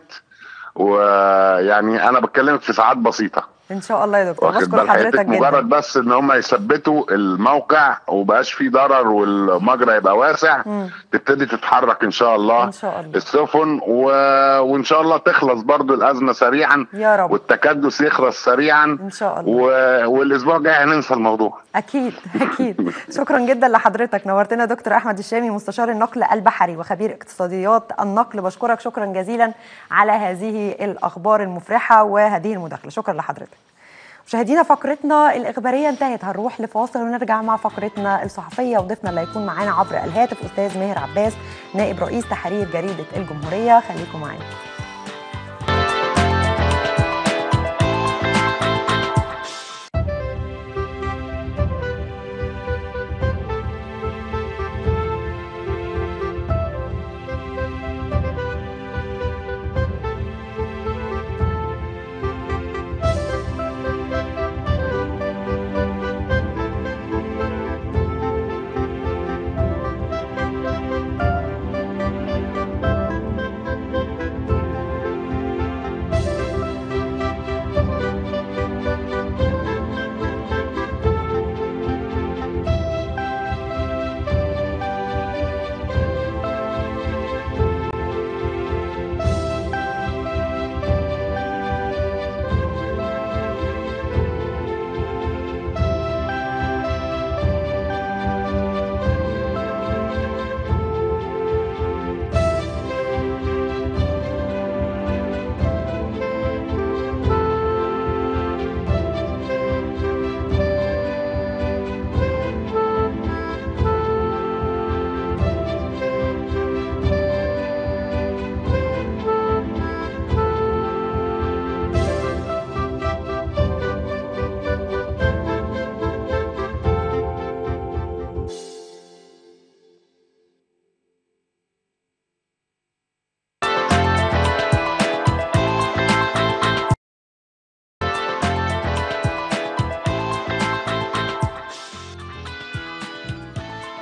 ويعني انا بكلمك في ساعات بسيطه ان شاء الله يا دكتور واخد بشكر بال حضرتك حضرتك مجرد جدا بس ان هم يثبتوا الموقع ومبقاش فيه ضرر والمجرى يبقى واسع مم. تبتدي تتحرك ان شاء الله ان شاء الله السفن و... وان شاء الله تخلص برضو الازمه سريعا يا رب والتكدس يخلص سريعا ان شاء الله و... والاسبوع الجاي هننسى الموضوع اكيد اكيد شكرا جدا لحضرتك نورتنا دكتور احمد الشامي مستشار النقل البحري وخبير اقتصاديات النقل بشكرك شكرا جزيلا على هذه الاخبار المفرحه وهذه المداخله شكرا لحضرتك مشاهدينا فقرتنا الإخبارية انتهت هنروح لفاصل ونرجع مع فقرتنا الصحفية وضيفنا اللي هيكون معانا عبر الهاتف أستاذ ماهر عباس نائب رئيس تحرير جريدة الجمهورية خليكم معانا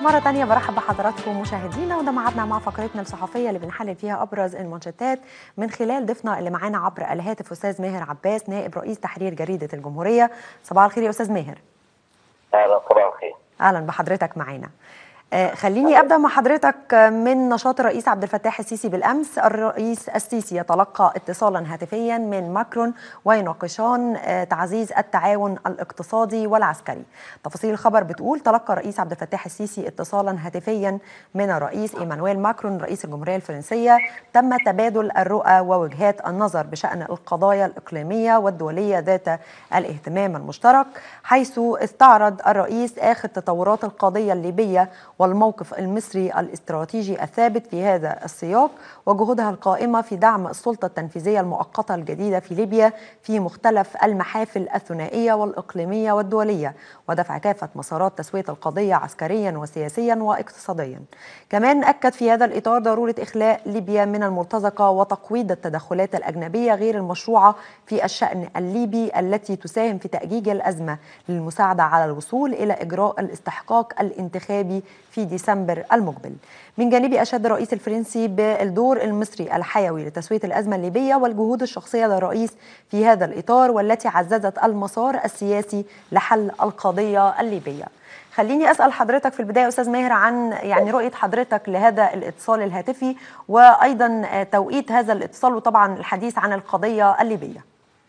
مرة تانية برحب بحضراتكم مشاهدينا وده ميعادنا مع فقرتنا الصحفية اللي بنحلل فيها أبرز المانشيتات من خلال ضيفنا اللي معانا عبر الهاتف أستاذ ماهر عباس نائب رئيس تحرير جريدة الجمهورية صباح الخير يا أستاذ ماهر اهلا صباح الخير أهلا بحضرتك معانا آه، خليني ابدا مع حضرتك من نشاط الرئيس عبد الفتاح السيسي بالامس، الرئيس السيسي يتلقى اتصالا هاتفيا من ماكرون ويناقشان آه، تعزيز التعاون الاقتصادي والعسكري. تفاصيل الخبر بتقول تلقى الرئيس عبد الفتاح السيسي اتصالا هاتفيا من الرئيس ايمانويل ماكرون رئيس الجمهوريه الفرنسيه، تم تبادل الرؤى ووجهات النظر بشان القضايا الاقليميه والدوليه ذات الاهتمام المشترك، حيث استعرض الرئيس اخر تطورات القضيه الليبيه والموقف المصري الاستراتيجي الثابت في هذا السياق وجهودها القائمة في دعم السلطة التنفيذية المؤقتة الجديدة في ليبيا في مختلف المحافل الثنائية والإقليمية والدولية ودفع كافة مسارات تسوية القضية عسكريا وسياسيا واقتصاديا كمان أكد في هذا الإطار ضرورة إخلاء ليبيا من المرتزقة وتقويض التدخلات الأجنبية غير المشروعة في الشأن الليبي التي تساهم في تأجيج الأزمة للمساعدة على الوصول إلى إجراء الاستحقاق الانتخابي في ديسمبر المقبل من جانبه أشاد الرئيس الفرنسي بالدور المصري الحيوي لتسوية الأزمة الليبية والجهود الشخصية للرئيس في هذا الإطار والتي عززت المسار السياسي لحل القضية الليبية خليني اسال حضرتك في البدايه استاذ ماهر عن يعني رؤيه حضرتك لهذا الاتصال الهاتفي وايضا توقيت هذا الاتصال وطبعا الحديث عن القضيه الليبيه.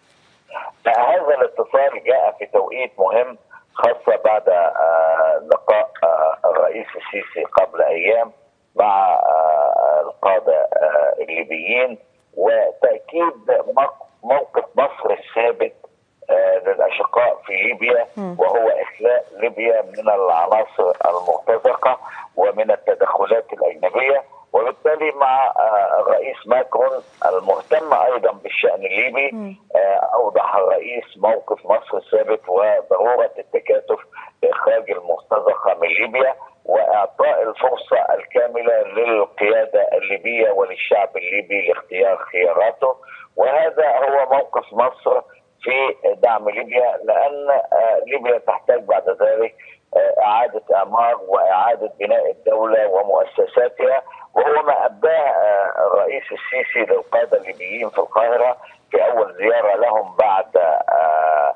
هذا الاتصال جاء في توقيت مهم خاصة بعد آه، لقاء آه، الرئيس السيسي قبل أيام مع آه، القادة آه، الليبيين وتأكيد موق- موقف مصر الثابت آه، للأشقاء في ليبيا وهو إخلاء ليبيا من العناصر المرتزقة ومن التدخلات الأجنبية وبالتالي مع آه، الرئيس ماكرون المهتم أيضا بالشأن الليبي آه، أوضح الرئيس موقف مصر الثابت وضرورة التكاتف لإخراج المرتزقة من ليبيا وإعطاء الفرصة الكاملة للقيادة الليبية وللشعب الليبي لاختيار خياراته وهذا هو موقف مصر في دعم ليبيا لأن آه، ليبيا تحتاج بعد ذلك آه، إعادة إعمار وإعادة بناء الدولة ومؤسساتها وهو ما أبداه آه، الرئيس السيسي للقادة الليبيين في القاهرة في أول زيارة لهم بعد آه،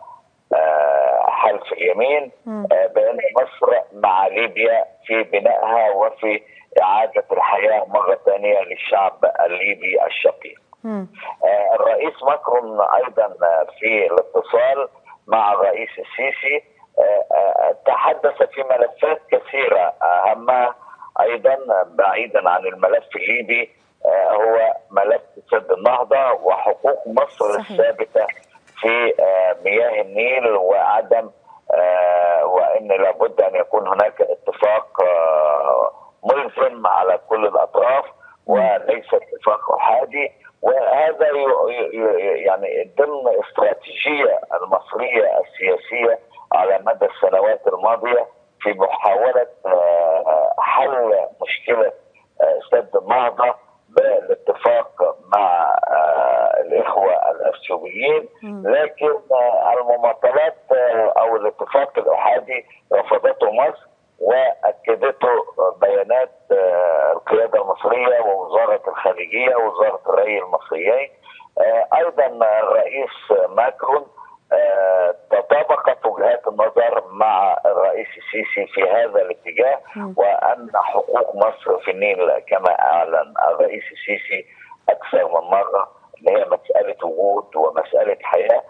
آه، حلف اليمين آه، بأن مصر مع ليبيا في بنائها وفي إعادة الحياة مرة ثانية للشعب الليبي الشقيق آه، الرئيس ماكرون ايضا آه، في الاتصال مع الرئيس السيسي آه، آه، تحدث في ملفات كثيره اهمها ايضا بعيدا عن الملف الليبي آه، هو ملف سد النهضه وحقوق مصر صحيح. الثابته في آه، مياه النيل وعدم آه، وان لابد ان يكون هناك اتفاق آه، ملزم على كل الاطراف وليس اتفاق احادي وهذا ي- ي- يعني ضمن استراتيجيه المصريه السياسيه على مدى السنوات الماضيه في محاوله آه، حل مشكله آه، سد النهضه بالاتفاق مع آه، الاخوه الاثيوبيين لكن آه، المماطلات آه، او الاتفاق الاحادي رفضته مصر واكدته بيانات آه، القياده المصريه ووزاره الخارجيه ووزاره الري المصريين آه، ايضا الرئيس ماكرون آه، تطابقت وجهات النظر مع الرئيس السيسي في هذا الاتجاه وان حقوق مصر في النيل كما اعلن الرئيس السيسي اكثر من مره ان هي مساله وجود ومساله حياه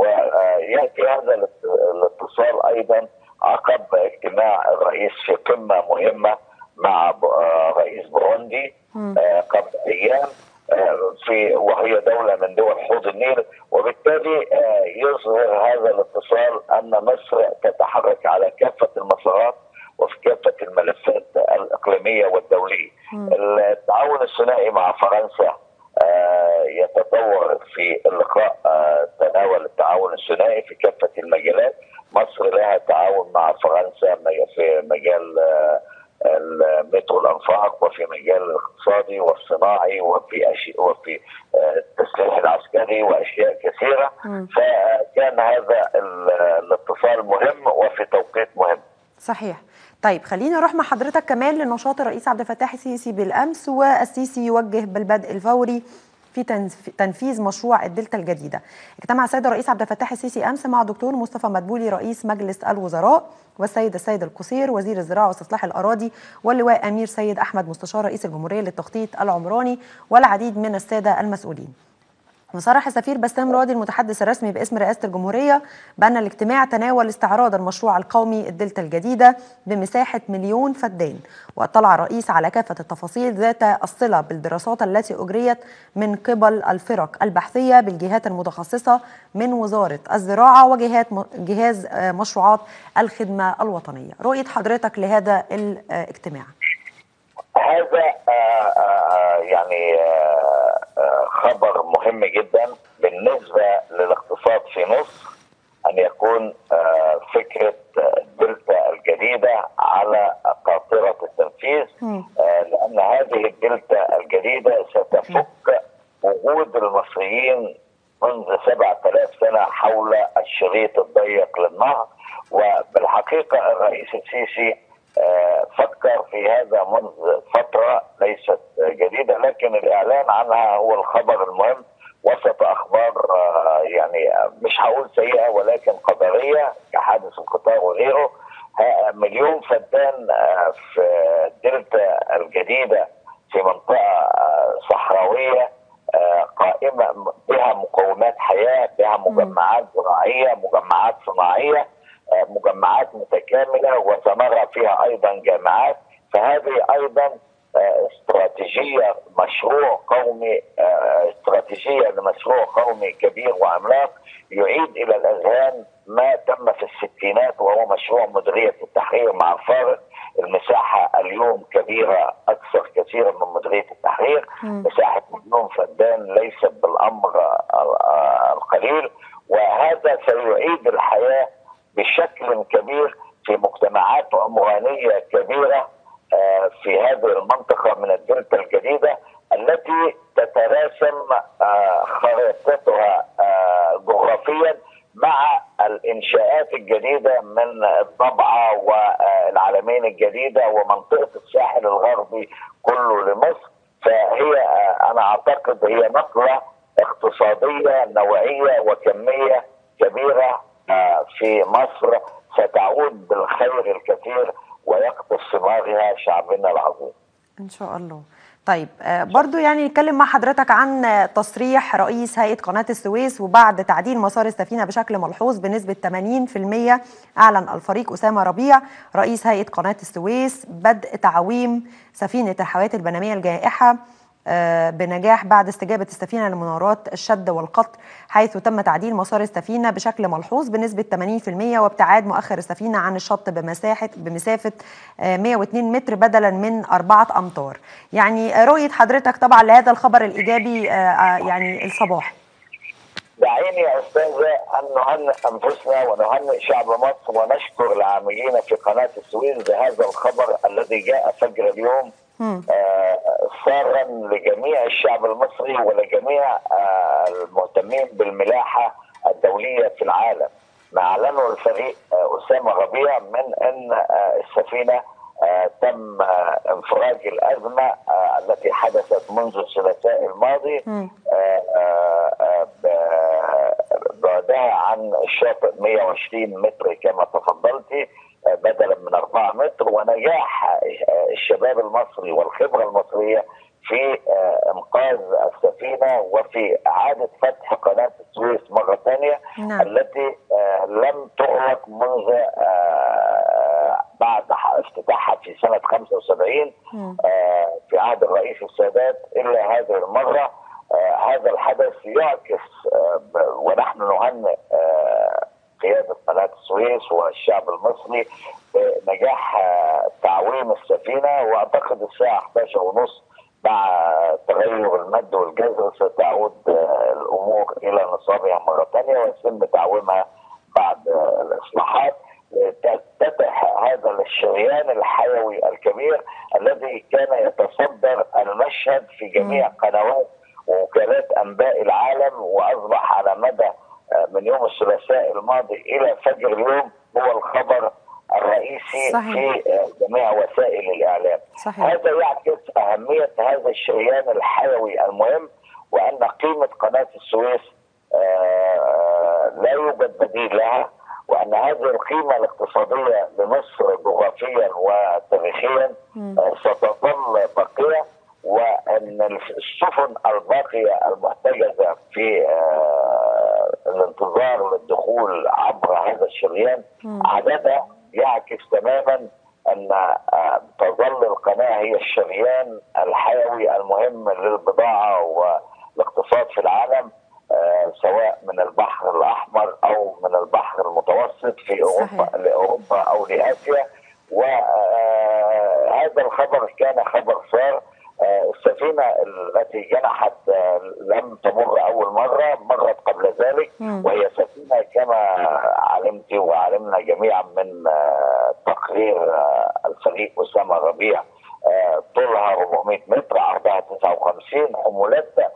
وياتي هذا الات- الاتصال ايضا عقب اجتماع الرئيس في قمه مهمه مع ب- آه، رئيس بوروندي آه، قبل ايام آه، في وهي دوله من دول حوض النيل وبالتالي آه، يظهر هذا الاتصال ان مصر تتحرك على كافه المسارات وفي كافه الملفات الاقليميه والدوليه. التعاون الثنائي مع فرنسا آه، يتطور في اللقاء آه، تناول التعاون الثنائي في كافه المجالات مصر لها تعاون مع فرنسا م- في مجال آه، المترو الانفاق وفي مجال الاقتصادي والصناعي وفي أشياء وفي آه، التسليح العسكري واشياء كثيره فكان هذا ال- الاتصال مهم وفي توقيت مهم صحيح طيب خلينا نروح مع حضرتك كمان لنشاط الرئيس عبد الفتاح السيسي بالامس والسيسي يوجه بالبدء الفوري في تنفيذ مشروع الدلتا الجديده. اجتمع السيد الرئيس عبد الفتاح السيسي امس مع دكتور مصطفى مدبولي رئيس مجلس الوزراء والسيد السيد القصير وزير الزراعه واستصلاح الاراضي واللواء امير سيد احمد مستشار رئيس الجمهوريه للتخطيط العمراني والعديد من الساده المسؤولين. وصرح السفير بسام راضي المتحدث الرسمي باسم رئاسة الجمهورية بأن الاجتماع تناول استعراض المشروع القومي الدلتا الجديدة بمساحة مليون فدان واطلع الرئيس على كافة التفاصيل ذات الصلة بالدراسات التي أجريت من قبل الفرق البحثية بالجهات المتخصصة من وزارة الزراعة وجهات جهاز مشروعات الخدمة الوطنية رؤية حضرتك لهذا الاجتماع هذا يعني خبر مهم جدا بالنسبه للاقتصاد في مصر ان يكون فكره الدلتا الجديده على قاطره التنفيذ لان هذه الدلتا الجديده ستفك وجود المصريين منذ 7000 سنه حول الشريط الضيق للنهر وبالحقيقه الرئيس السيسي فكر في هذا منذ فترة ليست جديدة لكن الإعلان عنها هو الخبر المهم وسط أخبار يعني مش هقول سيئة ولكن قدرية كحادث القطار وغيره مليون فدان في الدلتا الجديدة في منطقة صحراوية قائمة بها مقومات حياة بها مجمعات زراعية مجمعات صناعية مجمعات متكامله وثمرها فيها ايضا جامعات فهذه ايضا استراتيجيه مشروع قومي استراتيجيه لمشروع قومي كبير وعملاق يعيد الى الاذهان ما تم في الستينات وهو مشروع مديريه التحرير مع الفارق المساحه اليوم كبيره اكثر كثيرا من مديريه التحرير مساحه مليون فدان ليست بالامر القليل وهذا سيعيد الحياه بشكل كبير في مجتمعات عمرانيه كبيره في هذه المنطقه من الدلتا الجديده التي تتراسم خريطتها جغرافيا مع الانشاءات الجديده من الضبعه والعلمين الجديده ومنطقه الساحل الغربي كله لمصر فهي انا اعتقد هي نقله اقتصاديه نوعيه وكميه كبيره في مصر ستعود بالخير الكثير ويقطف ثمارها شعبنا العظيم. ان شاء الله. طيب برضو يعني نتكلم مع حضرتك عن تصريح رئيس هيئة قناة السويس وبعد تعديل مسار السفينة بشكل ملحوظ بنسبة 80% أعلن الفريق أسامة ربيع رئيس هيئة قناة السويس بدء تعويم سفينة الحاويات البنمية الجائحة بنجاح بعد استجابة السفينة لمناورات الشد والقطر حيث تم تعديل مسار السفينة بشكل ملحوظ بنسبة 80% وابتعاد مؤخر السفينة عن الشط بمساحة بمسافة 102 متر بدلا من أربعة أمتار يعني رؤية حضرتك طبعا لهذا الخبر الإيجابي يعني الصباحي دعيني يا أستاذة أن نهنئ أنفسنا ونهنئ شعب مصر ونشكر العاملين في قناة السويس بهذا الخبر الذي جاء فجر اليوم آه سارا لجميع الشعب المصري ولجميع آه المهتمين بالملاحه الدوليه في العالم ما اعلنه الفريق آه اسامه ربيع من ان السفينه تم انفراج الازمه التي حدثت منذ الثلاثاء الماضي بعدها عن الشاطئ 120 متر كما تفضلتي بدلا من 4 متر ونجاح الشباب المصري والخبره المصريه في انقاذ السفينه وفي اعاده فتح قناه السويس مره ثانيه نعم. التي لم تغلق منذ بعد افتتاحها في سنه 75 في عهد الرئيس السادات الا هذه المره هذا الحدث يعكس ونحن نهنئ قيادة قناة السويس والشعب المصري بنجاح تعويم السفينة وأعتقد الساعة 11 ونص مع تغير المد والجزر ستعود الأمور إلى نصابها مرة ثانية ويتم تعويمها بعد الإصلاحات تفتح هذا الشريان الحيوي الكبير الذي كان يتصدر المشهد في جميع قنوات ووكالات أنباء العالم وأصبح على مدى من يوم الثلاثاء الماضي الى فجر اليوم هو الخبر الرئيسي صحيح. في آه، جميع وسائل الاعلام صحيح هذا يعكس أهمية هذا الشريان الحيوي المهم وأن قيمة قناة السويس آه، لا يوجد بديل لها وأن هذه القيمة الاقتصادية لمصر جغرافيا وتاريخيا مم. آه، ستظل باقية وأن السفن الباقية المحتجزة في آه، الانتظار للدخول عبر هذا الشريان مم. عددها يعكس تماما ان آه، تظل القناه هي الشريان الحيوي المهم للبضاعه والاقتصاد في العالم آه، سواء من البحر الاحمر او من البحر المتوسط في اوروبا صحيح. لاوروبا او لاسيا وهذا الخبر كان خبر سار آه، السفينه التي جنحت آه، لم تمر اول مره مرت قبل ذلك مم. وهي سفينه كما علمت وعلمنا جميعا من آه، تقرير آه، الفريق اسامه ربيع آه، طولها 400 متر عرضها 59 حمولتها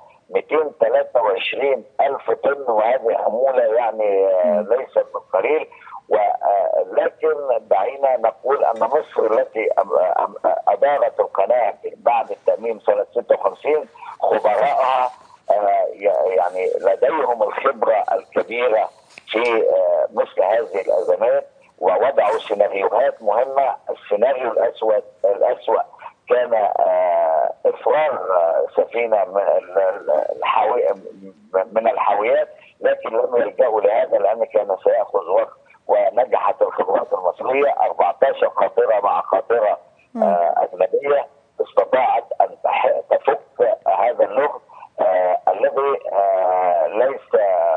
223 ألف طن وهذه حمولة يعني آه، ليست بالقليل ولكن دعينا نقول أن مصر التي أم- أم- أدارت القناة بعد التأميم سنة 56 خبراءها آه، ي- يعني لديهم الخبرة الكبيرة في آه، مثل هذه الأزمات ووضعوا سيناريوهات مهمة السيناريو الأسود الأسوأ كان آه، إفرار آه، سفينة من ال- ال- الحاوي من الحاويات لكن لم يلجأوا لهذا لأن كان سيأخذ وقت ونجحت الخبرات المصرية 14 قاطرة مع قاطرة آه، أجنبية استطاعت أن تح- تفك هذا اللغز آه، الذي آه، ليس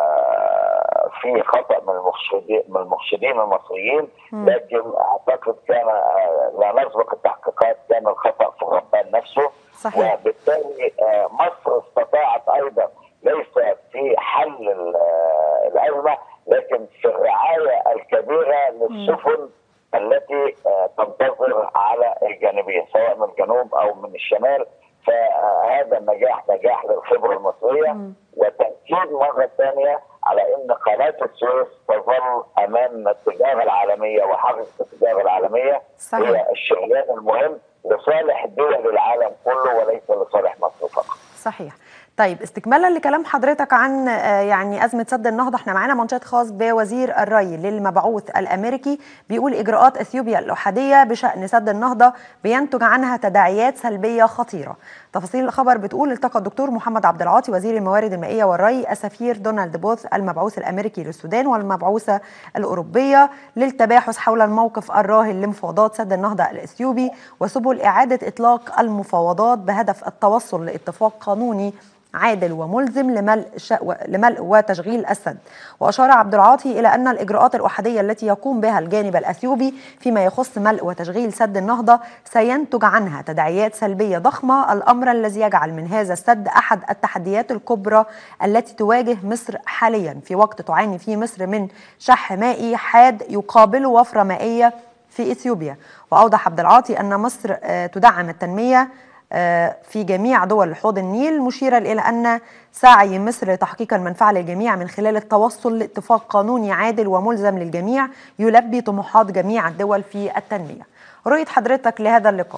آه، فيه خطأ من المرشدين من المرشدين المصريين مم. لكن أعتقد كان آه، لا نسبق التحقيقات كان الخطأ في الربان نفسه صحيح وبالتالي آه، مصر استطاعت ايضا ليس في حل ال- آه، الازمه لكن في الرعايه الكبيره للسفن التي آه، تنتظر على الجانبين سواء من الجنوب او من الشمال فهذا النجاح نجاح للخبره المصريه مم. وتاكيد مره ثانيه على ان قناه السويس تظل امام التجاره العالميه وحركه التجاره العالميه صحيح. هي الشريان المهم لصالح دول العالم كله وليس لصالح مصر فقط. صحيح طيب استكمالا لكلام حضرتك عن آه، يعني ازمه سد النهضه احنا معانا منشط خاص بوزير الري للمبعوث الامريكي بيقول اجراءات اثيوبيا الاحاديه بشان سد النهضه بينتج عنها تداعيات سلبيه خطيره تفاصيل الخبر بتقول التقى الدكتور محمد عبد العاطي وزير الموارد المائيه والري السفير دونالد بوث المبعوث الامريكي للسودان والمبعوثه الاوروبيه للتباحث حول الموقف الراهن لمفاوضات سد النهضه الاثيوبي وسبل اعاده اطلاق المفاوضات بهدف التوصل لاتفاق قانوني عادل وملزم لملء ش... لملء وتشغيل السد واشار عبد العاطي الى ان الاجراءات الاحاديه التي يقوم بها الجانب الاثيوبي فيما يخص ملء وتشغيل سد النهضه سينتج عنها تداعيات سلبيه ضخمه الامر الذي يجعل من هذا السد احد التحديات الكبرى التي تواجه مصر حاليا في وقت تعاني فيه مصر من شح مائي حاد يقابل وفره مائيه في اثيوبيا واوضح عبد العاطي ان مصر آه، تدعم التنميه آه، في جميع دول حوض النيل مشيرا الى ان سعي مصر لتحقيق المنفعه للجميع من خلال التوصل لاتفاق قانوني عادل وملزم للجميع يلبي طموحات جميع الدول في التنميه. رؤيه حضرتك لهذا اللقاء.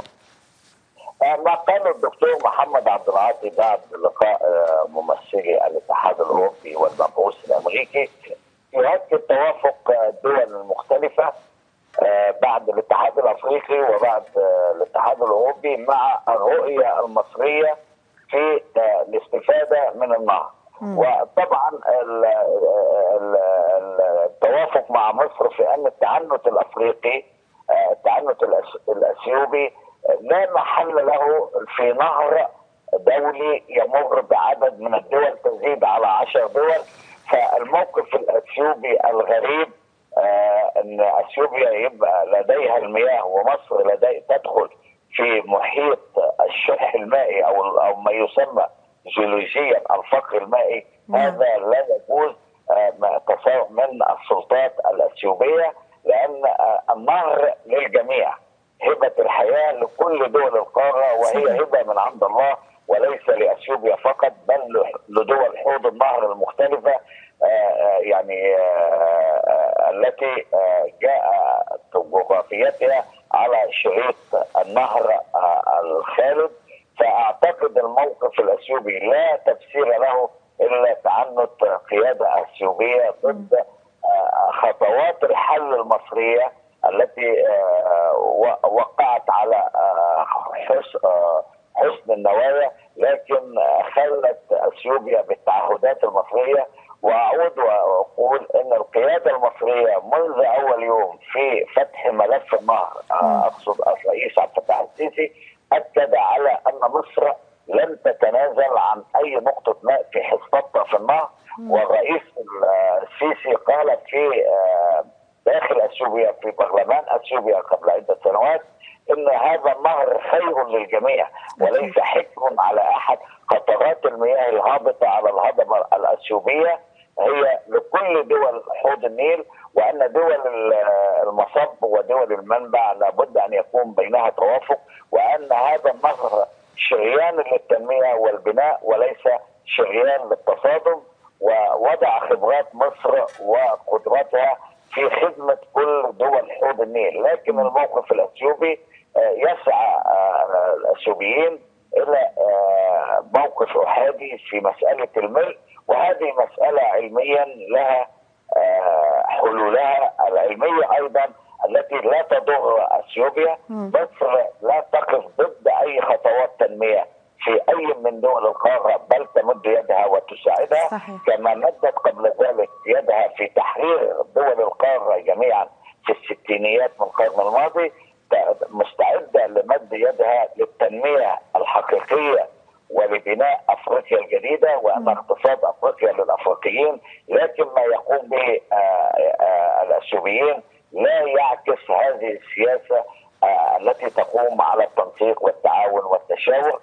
آه، ما قال الدكتور محمد عبد العاطي بعد لقاء آه، ممثلي الاتحاد الاوروبي والمبعوث الامريكي يؤكد توافق آه، الدول المختلفه آه، بعد الاتحاد الافريقي وبعد آه، الاتحاد الاوروبي مع الرؤيه المصريه في آه، الاستفاده من النهر وطبعا ال- ال- ال- التوافق مع مصر في ان التعنت الافريقي آه، التعنت الأس- الاثيوبي آه، لا محل له في نهر دولي يمر بعدد من الدول تزيد على عشر دول فالموقف الاثيوبي الغريب آه ان اثيوبيا يبقى لديها المياه ومصر لدي تدخل في محيط الشح المائي او او ما يسمى جيولوجيا الفقر المائي هذا لا يجوز آه، ما تصور من السلطات الاثيوبيه لان آه، النهر للجميع هبه الحياه لكل دول القاره وهي هبه من عند الله وليس لاثيوبيا فقط بل لدول حوض النهر المختلفه آه، آه، يعني آه، آه، التي جاءت جغرافيتها على شريط النهر الخالد فاعتقد الموقف الاثيوبي لا تفسير له الا تعنت قياده اثيوبيه ضد خطوات الحل المصريه التي وقعت على حسن النوايا لكن خلت اثيوبيا بالتعهدات المصريه واعود واقول ان القياده المصريه منذ اول يوم في فتح ملف النهر اقصد الرئيس عبد الفتاح السيسي اكد على ان مصر لن تتنازل عن اي نقطه ماء في حصتها في النهر والرئيس السيسي قال في داخل اثيوبيا في برلمان اثيوبيا قبل عده سنوات ان هذا النهر خير للجميع وليس حكم على احد قطرات المياه الهابطه على الهضبه الاثيوبيه هي لكل دول حوض النيل وان دول المصب ودول المنبع لابد ان يكون بينها توافق وان هذا النهر شريان للتنميه والبناء وليس شريان للتصادم ووضع خبرات مصر وقدراتها في خدمه كل دول حوض النيل لكن الموقف الاثيوبي يسعى الاثيوبيين الى موقف احادي في مساله الملء وهذه مساله علميا لها حلولها العلميه ايضا التي لا تضر اثيوبيا مصر لا تقف ضد اي خطوات تنميه في اي من دول القاره بل تمد يدها وتساعدها صحيح. كما مدت قبل ذلك يدها في تحرير دول القاره جميعا في الستينيات من القرن الماضي مستعده لمد يدها للتنميه الحقيقيه ولبناء افريقيا الجديده وان اقتصاد افريقيا للافريقيين لكن ما يقوم به الاثيوبيين لا يعكس هذه السياسه التي تقوم على التنسيق والتعاون والتشاور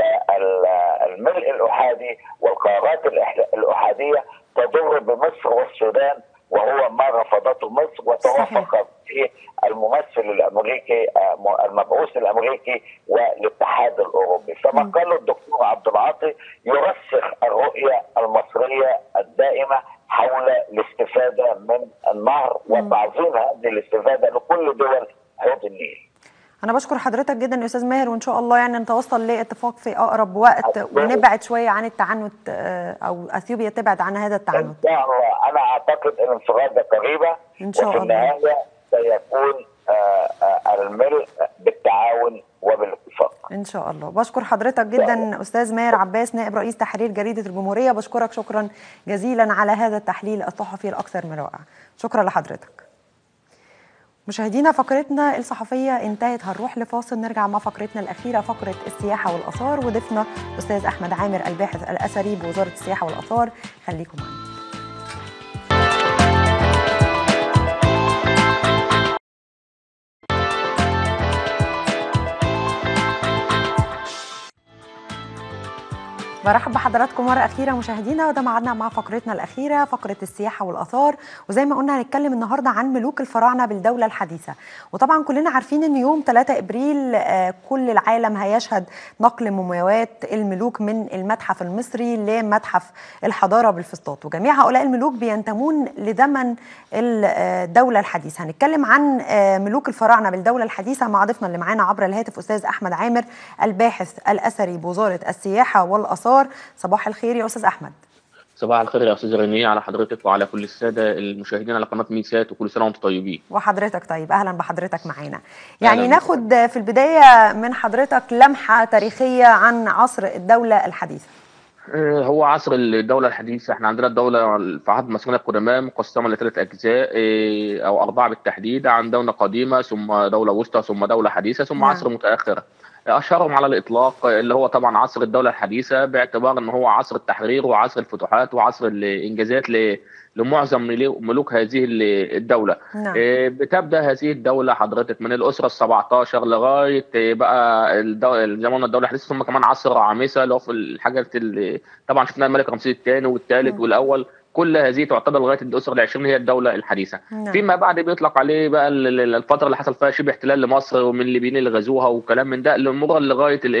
فالملء الاحادي والقرارات الأحادية تضر بمصر والسودان وهو ما رفضته مصر وتوافق فيه الممثل الامريكي المبعوث الامريكي والاتحاد الاوروبي فما قاله الدكتور عبد العاطي يرسخ الرؤيه المصريه الدائمه حول الاستفاده من النهر وتعظيم هذه الاستفاده لكل دول حوض النيل انا بشكر حضرتك جدا يا استاذ ماهر وان شاء الله يعني نتوصل لاتفاق في اقرب وقت ونبعد شويه عن التعنت او اثيوبيا تبعد عن هذا التعنت ان شاء الله انا اعتقد ان الانفراده قريبه ان شاء وفي الله النهايه سيكون الملء بالتعاون وبالاتفاق ان شاء الله بشكر حضرتك جدا استاذ ماهر عباس نائب رئيس تحرير جريده الجمهوريه بشكرك شكرا جزيلا على هذا التحليل الصحفي الاكثر من رائع شكرا لحضرتك مشاهدينا فقرتنا الصحفية انتهت هنروح لفاصل نرجع مع فقرتنا الأخيرة فقرة السياحة والآثار وضيفنا أستاذ أحمد عامر الباحث الأثري بوزارة السياحة والآثار خليكم معنا برحب بحضراتكم مرة أخيرة مشاهدينا وده معادنا مع فقرتنا الأخيرة فقرة السياحة والآثار وزي ما قلنا هنتكلم النهاردة عن ملوك الفراعنة بالدولة الحديثة وطبعا كلنا عارفين أن يوم 3 إبريل كل العالم هيشهد نقل مومياوات الملوك من المتحف المصري لمتحف الحضارة بالفسطاط وجميع هؤلاء الملوك بينتمون لزمن الدولة الحديثة هنتكلم عن ملوك الفراعنة بالدولة الحديثة مع ضيفنا اللي معانا عبر الهاتف أستاذ أحمد عامر الباحث الأثري بوزارة السياحة والآثار صباح الخير يا استاذ احمد صباح الخير يا استاذ رنيه على حضرتك وعلى كل الساده المشاهدين على قناه ميسات وكل سنه وانتم طيبين وحضرتك طيب اهلا بحضرتك معانا يعني ناخد في البدايه من حضرتك لمحه تاريخيه عن عصر الدوله الحديثه هو عصر الدولة الحديثة احنا عندنا الدولة في عهد المصريين القدماء مقسمة لثلاث أجزاء أو أربعة بالتحديد عن دولة قديمة ثم دولة وسطى ثم دولة حديثة ثم نعم. عصر متأخرة اشهرهم على الاطلاق اللي هو طبعا عصر الدوله الحديثه باعتبار ان هو عصر التحرير وعصر الفتوحات وعصر الانجازات لمعظم ملوك هذه الدوله نعم. بتبدا هذه الدوله حضرتك من الاسره ال 17 لغايه بقى زي ما قلنا الدوله الحديثه ثم كمان عصر عامسه اللي هو في الحاجات اللي طبعا شفنا الملك رمسيس الثاني والثالث والاول كل هذه تعتبر لغايه الاسره العشرين هي الدوله الحديثه نعم. فيما بعد بيطلق عليه بقى الفتره اللي حصل فيها شبه احتلال لمصر ومن الليبيين اللي غزوها وكلام من ده الامور لغايه الايه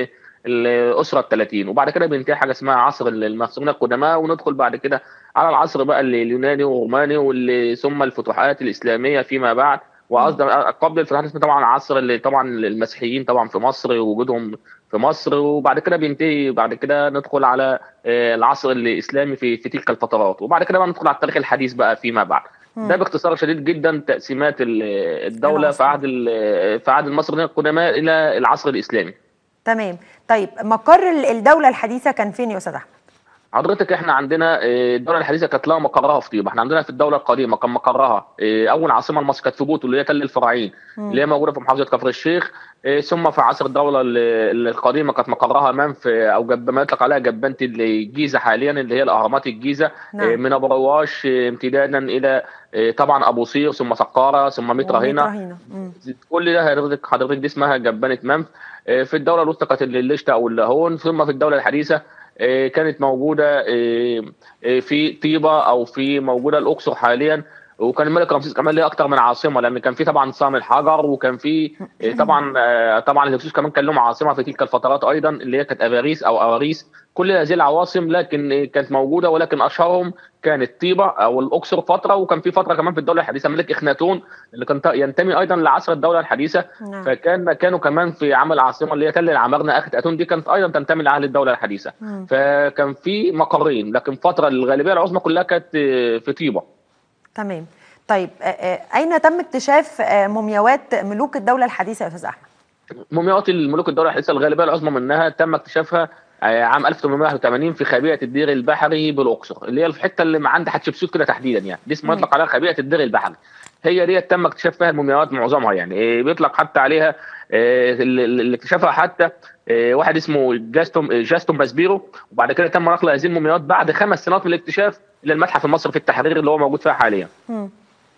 الاسره ال 30 وبعد كده بينتهي حاجه اسمها عصر المغسولين القدماء وندخل بعد كده على العصر بقى اليوناني والروماني واللي ثم الفتوحات الاسلاميه فيما بعد وقصد قبل الفتوحات الاسلاميه طبعا عصر اللي طبعا المسيحيين طبعا في مصر ووجودهم في مصر وبعد كده بينتهي بعد كده ندخل على آه، العصر الاسلامي في في تلك الفترات وبعد كده بقى ندخل على التاريخ الحديث بقى فيما بعد مم. ده باختصار شديد جدا تقسيمات ال- الدوله في العصر. عهد ال- في عهد المصريين القدماء الى العصر الاسلامي تمام طيب مقر ال- الدوله الحديثه كان فين يا استاذ احمد حضرتك احنا عندنا آه، الدوله الحديثه كانت لها مقرها في طيبه احنا عندنا في الدوله القديمه كان مقرها آه، اول عاصمه لمصر كانت في بوتو اللي هي تل الفراعين مم. اللي هي موجوده في محافظه كفر الشيخ آه، ثم في عصر الدوله ال- القديمه كانت مقرها منف او جب ما يطلق عليها جبانه الجيزه حاليا اللي هي الاهرامات الجيزه نعم. آه، من ابو رواش آه، امتدادا الى آه، طبعا ابو صير ثم سقاره ثم ميت رهينه رهينه مم. كل ده حضرتك حضرتك دي اسمها جبانه منف آه، في الدوله الوسطى كانت الليشتا او اللاهون ثم في الدوله الحديثه آه، كانت موجوده آه، آه، في طيبه او في موجوده الاقصر حاليا وكان الملك رمسيس كمان ليه اكتر من عاصمه لان كان في طبعا صام الحجر وكان في آه، طبعا آه، طبعا الهكسوس كمان كان لهم عاصمه في تلك الفترات ايضا اللي هي كانت افاريس او اواريس كل هذه العواصم لكن آه، كانت موجوده ولكن اشهرهم كانت طيبه او الاقصر فتره وكان في فتره كمان في الدوله الحديثه ملك اخناتون اللي كان ينتمي ايضا لعصر الدوله الحديثه نعم فكان كانوا كمان في عمل عاصمه اللي هي تل العمارنه اخت اتون دي كانت ايضا تنتمي لاهل الدوله الحديثه مم. فكان في مقرين لكن فتره الغالبيه العظمى كلها كانت آه، في طيبه تمام طيب آه، آه، اين تم اكتشاف آه، مومياوات ملوك الدوله الحديثه يا استاذ احمد مومياوات الملوك الدوله الحديثه الغالبيه العظمى منها تم اكتشافها آه، عام 1881 في خبيئه الدير البحري بالاقصر اللي هي الحته اللي عند حتشبسوت كده تحديدا يعني دي اسمها مم. يطلق عليها خبيئه الدير البحري هي دي تم اكتشاف فيها المومياوات معظمها يعني آه، بيطلق حتى عليها آه، اللي اللي اكتشفها حتى آه، واحد اسمه جاستون جاستون باسبيرو وبعد كده تم نقل هذه المومياوات بعد خمس سنوات من الاكتشاف الى المتحف المصري في التحرير اللي هو موجود فيها حاليا مم.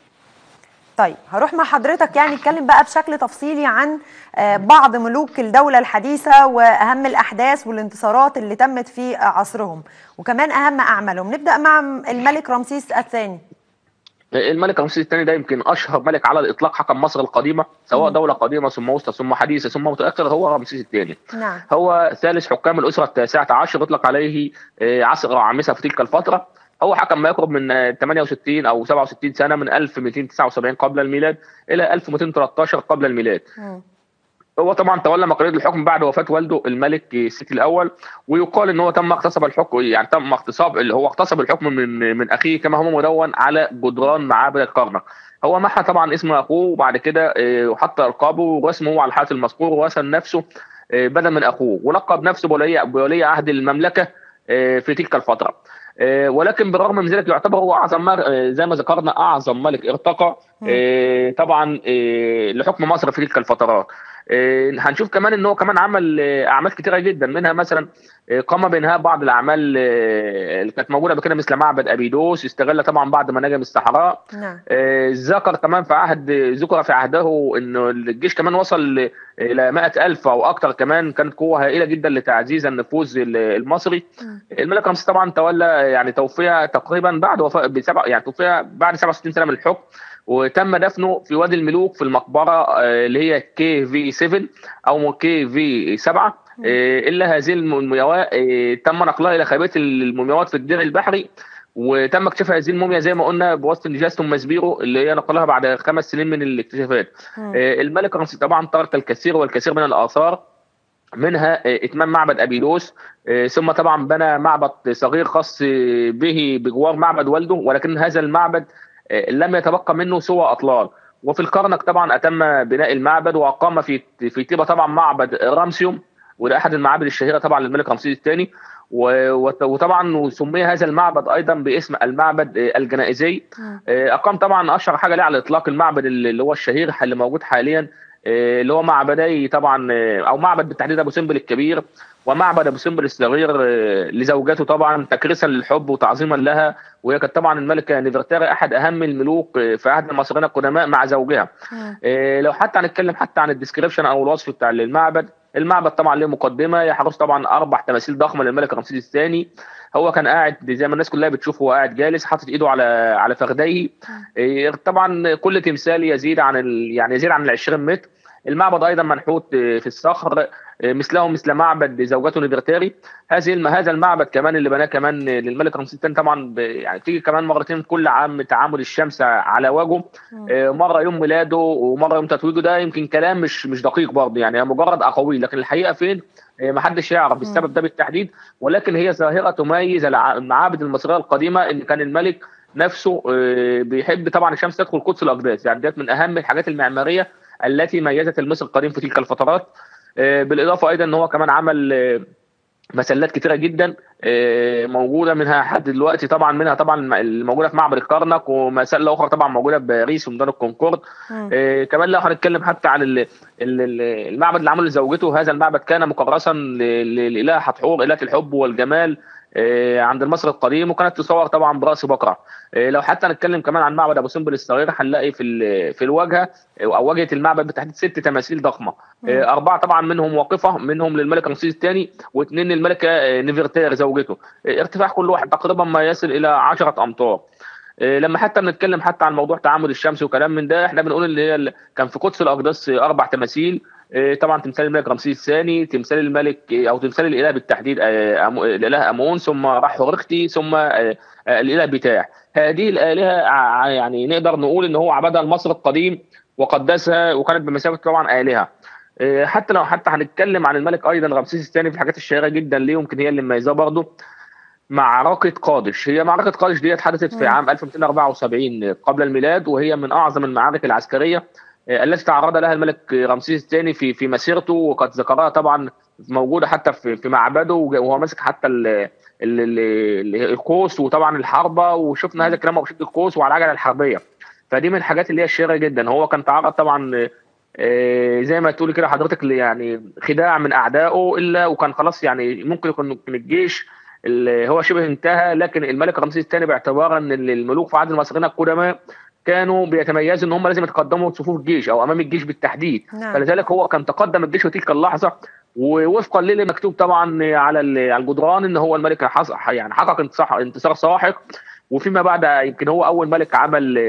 طيب هروح مع حضرتك يعني نتكلم بقى بشكل تفصيلي عن آه، بعض ملوك الدولة الحديثة وأهم الأحداث والانتصارات اللي تمت في آه، عصرهم وكمان أهم أعمالهم نبدأ مع الملك رمسيس الثاني الملك رمسيس الثاني ده يمكن اشهر ملك على الاطلاق حكم مصر القديمه سواء مم. دوله قديمه ثم وسطى ثم حديثه ثم متاخر هو رمسيس الثاني نعم هو ثالث حكام الاسره التاسعه عشر يطلق عليه آه، عصر عامسه في تلك الفتره هو حكم ما يقرب من آه، 68 او 67 سنه من 1279 قبل الميلاد الى 1213 قبل الميلاد مم. هو طبعا تولى مقاليد الحكم بعد وفاه والده الملك سيتي الاول ويقال ان هو تم اغتصب الحكم يعني تم اغتصاب اللي هو اغتصب الحكم من من اخيه كما هو مدون على جدران معابد الكرنك هو محى طبعا اسم اخوه وبعد كده آه، وحط القابه ورسمه هو على الحاله المذكور ورسم نفسه آه، بدلا من اخوه ولقب نفسه بولي بولي عهد المملكه آه، في تلك الفتره آه، ولكن بالرغم من ذلك يعتبر هو اعظم مر- آه، زي ما ذكرنا اعظم ملك ارتقى آه، طبعا آه، لحكم مصر في تلك الفترات آه، هنشوف كمان ان هو كمان عمل آه، اعمال كتيره جدا منها مثلا آه، قام بانهاء بعض الاعمال آه، اللي كانت موجوده بكده مثل معبد ابيدوس استغل طبعا بعد ما نجم الصحراء نعم آه، ذكر كمان في عهد ذكر في عهده انه الجيش كمان وصل ل- الى 100000 او اكثر كمان كانت قوه هائله جدا لتعزيز النفوذ ال- المصري مم. الملك رمسيس طبعا تولى يعني توفي تقريبا بعد وفاة بسبع يعني توفي بعد 67 سنه من الحكم وتم دفنه في وادي الملوك في المقبره آه، اللي هي كي في 7 او كي في 7 آه، الا هذه المومياوات آه، تم نقلها الى خبيئه المومياوات في الدير البحري وتم اكتشاف هذه الموميا زي ما قلنا بواسطه جاستون ماسبيرو اللي هي نقلها بعد خمس سنين من الاكتشافات مم. آه، الملك رمسيس طبعا ترك الكثير والكثير من الاثار منها آه، اتمام معبد ابيدوس آه، ثم طبعا بنى معبد صغير خاص آه، به بجوار معبد والده ولكن هذا المعبد آه، لم يتبقى منه سوى اطلال وفي الكرنك طبعا اتم بناء المعبد واقام في في طيبه طبعا معبد رامسيوم وده احد المعابد الشهيره طبعا للملك رمسيس الثاني و- وت- وطبعا سمي هذا المعبد ايضا باسم المعبد آه، الجنائزي مم. آه، اقام طبعا اشهر حاجه ليه على الاطلاق المعبد اللي اللي هو الشهير اللي موجود حاليا آه، اللي هو معبدي طبعا آه، او معبد بالتحديد ابو سمبل الكبير ومعبد ابو سمبل الصغير آه، لزوجته طبعا تكريسا للحب وتعظيما لها وهي كانت طبعا الملكه نفرتاري احد اهم الملوك آه، في عهد المصريين القدماء مع زوجها مم. آه، لو حتى هنتكلم حتى عن الديسكريبشن او الوصف بتاع المعبد المعبد طبعا له مقدمه يحرس طبعا اربع تماثيل ضخمه للملك رمسيس الثاني هو كان قاعد زي ما الناس كلها بتشوف هو قاعد جالس حاطط ايده على على فخذيه إيه، طبعا كل تمثال يزيد عن ال... يعني يزيد عن ال 20 متر المعبد ايضا منحوت في الصخر مثله مثل معبد زوجته نفرتاري هذه الم... هذا المعبد كمان اللي بناه كمان للملك رمسيس الثاني طبعا ب... يعني تيجي كمان مرتين كل عام تعامد الشمس على وجهه مره يوم ميلاده ومره يوم تتويجه ده يمكن كلام مش مش دقيق برضه يعني مجرد اقاويل لكن الحقيقه فين ما حدش يعرف السبب ده بالتحديد ولكن هي ظاهره تميز المعابد المصريه القديمه ان كان الملك نفسه بيحب طبعا الشمس تدخل قدس الاقداس يعني ديت من اهم الحاجات المعماريه التي ميزت المصر القديم في تلك الفترات بالاضافه ايضا ان هو كمان عمل مسلات كثيره جدا موجوده منها لحد دلوقتي طبعا منها طبعا الموجوده في معبد الكرنك ومسله اخرى طبعا موجوده في باريس وميدان الكونكورد كمان لو هنتكلم حتى عن المعبد اللي عمله لزوجته هذا المعبد كان مكرسا للاله حتحور اله الحب والجمال عند المصري القديم وكانت تصور طبعا براس بقره لو حتى نتكلم كمان عن معبد ابو سمبل الصغير هنلاقي في في الواجهه او واجهه المعبد بالتحديد ست تماثيل ضخمه اربعه طبعا منهم واقفه منهم للملك رمسيس الثاني واثنين للملكه نفرتير زوجته ارتفاع كل واحد تقريبا ما يصل الى 10 امتار لما حتى بنتكلم حتى عن موضوع تعامد الشمس وكلام من ده احنا بنقول اللي هي كان في قدس الاقداس اربع تماثيل طبعا تمثال الملك رمسيس الثاني تمثال الملك او تمثال الاله بالتحديد الاله امون ثم راح هورختي ثم الاله بتاع هذه الالهه يعني نقدر نقول ان هو عبدها المصري القديم وقدسها وكانت بمثابه طبعا الهه حتى لو حتى هنتكلم عن الملك ايضا رمسيس الثاني في الحاجات الشهيره جدا ليه يمكن هي اللي مميزاه برضه معركة قادش هي معركة قادش ديت حدثت في عام 1274 قبل الميلاد وهي من أعظم المعارك العسكرية التي تعرض لها الملك رمسيس الثاني في في مسيرته وقد ذكرها طبعا موجوده حتى في في معبده وهو ماسك حتى ال ال القوس وطبعا الحربه وشفنا هذا الكلام وشد القوس وعلى العجله الحربيه فدي من الحاجات اللي هي الشهيره جدا هو كان تعرض طبعا زي ما تقولي كده حضرتك يعني خداع من اعدائه الا وكان خلاص يعني ممكن يكون الجيش اللي هو شبه انتهى لكن الملك رمسيس الثاني باعتبار ان الملوك في عهد المصريين القدماء كانوا بيتميزوا ان هم لازم يتقدموا صفوف الجيش او امام الجيش بالتحديد نعم. فلذلك هو كان تقدم الجيش في تلك اللحظه ووفقا للي مكتوب طبعا على الجدران ان هو الملك يعني حقق انتصار ساحق وفيما بعد يمكن هو اول ملك عمل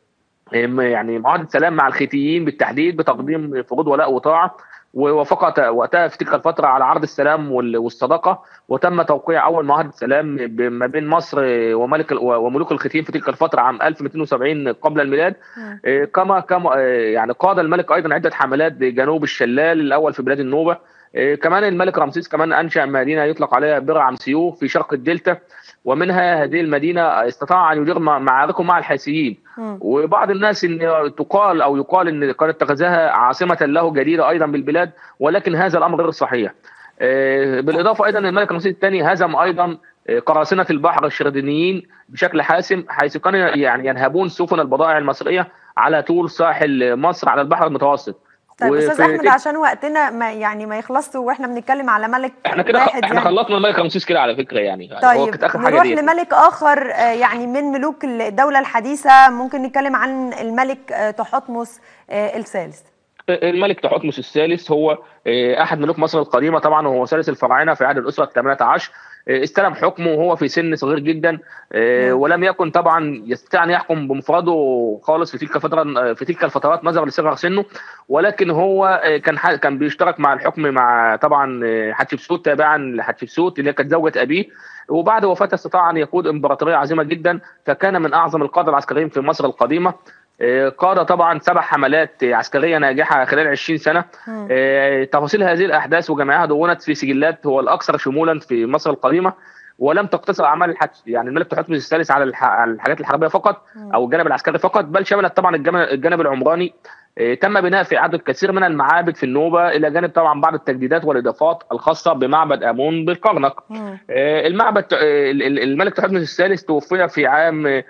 يعني معاهده سلام مع الخيتيين بالتحديد بتقديم فروض ولاء وطاعه ووافقت وقتها في تلك الفترة على عرض السلام والصداقة وتم توقيع أول معاهدة سلام ما بين مصر وملك وملوك الختيم في تلك الفترة عام 1270 قبل الميلاد كما كما يعني قاد الملك أيضا عدة حملات جنوب الشلال الأول في بلاد النوبة كمان الملك رمسيس كمان أنشأ مدينة يطلق عليها بر عمسيو في شرق الدلتا ومنها هذه المدينة استطاع أن يدير معاركه مع الحاسيين وبعض الناس ان تقال او يقال ان قد اتخذها عاصمه له جديده ايضا بالبلاد ولكن هذا الامر غير صحيح. بالاضافه ايضا الملك رمسيس الثاني هزم ايضا قراصنه البحر الشردينيين بشكل حاسم حيث كانوا يعني ينهبون سفن البضائع المصريه على طول ساحل مصر على البحر المتوسط. طيب استاذ احمد عشان وقتنا ما يعني ما يخلصش واحنا بنتكلم على ملك احنا كده واحد احنا يعني. خلصنا الملك رمسيس كده على فكره يعني, يعني طيب هو كانت اخر حاجه نروح دي لملك اخر يعني من ملوك الدوله الحديثه ممكن نتكلم عن الملك تحتمس الثالث الملك تحتمس الثالث هو احد ملوك مصر القديمه طبعا وهو ثالث الفراعنه في عهد الاسره الثامنه عشر استلم حكمه وهو في سن صغير جدا ولم يكن طبعا يستطيع ان يحكم بمفرده خالص في تلك الفتره في تلك الفترات نظرا لصغر سنه ولكن هو كان كان بيشترك مع الحكم مع طبعا حتشبسوت تابعا لحتشبسوت اللي كانت زوجة ابيه وبعد وفاته استطاع ان يقود امبراطوريه عظيمه جدا فكان من اعظم القاده العسكريين في مصر القديمه قاد طبعا سبع حملات عسكريه ناجحه خلال 20 سنه تفاصيل هذه الاحداث وجميعها دونت في سجلات هو الاكثر شمولا في مصر القديمه ولم تقتصر اعمال الحج يعني الملك تحتمس الثالث على الحاجات الحربيه فقط او الجانب العسكري فقط بل شملت طبعا الجانب العمراني تم بناء في عدد كثير من المعابد في النوبه الى جانب طبعا بعض التجديدات والاضافات الخاصه بمعبد امون بالكرنك. المعبد الملك تحتمس الثالث توفي في عام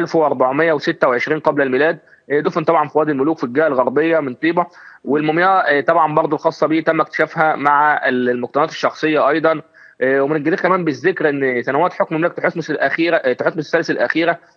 1426 قبل الميلاد دفن طبعا في وادي الملوك في الجهه الغربيه من طيبه والمومياء طبعا برضه الخاصه به تم اكتشافها مع المقتنيات الشخصيه ايضا ومن الجدير كمان بالذكر ان سنوات حكم مملكه تحتمس الاخيره تحتمس الثالث الاخيره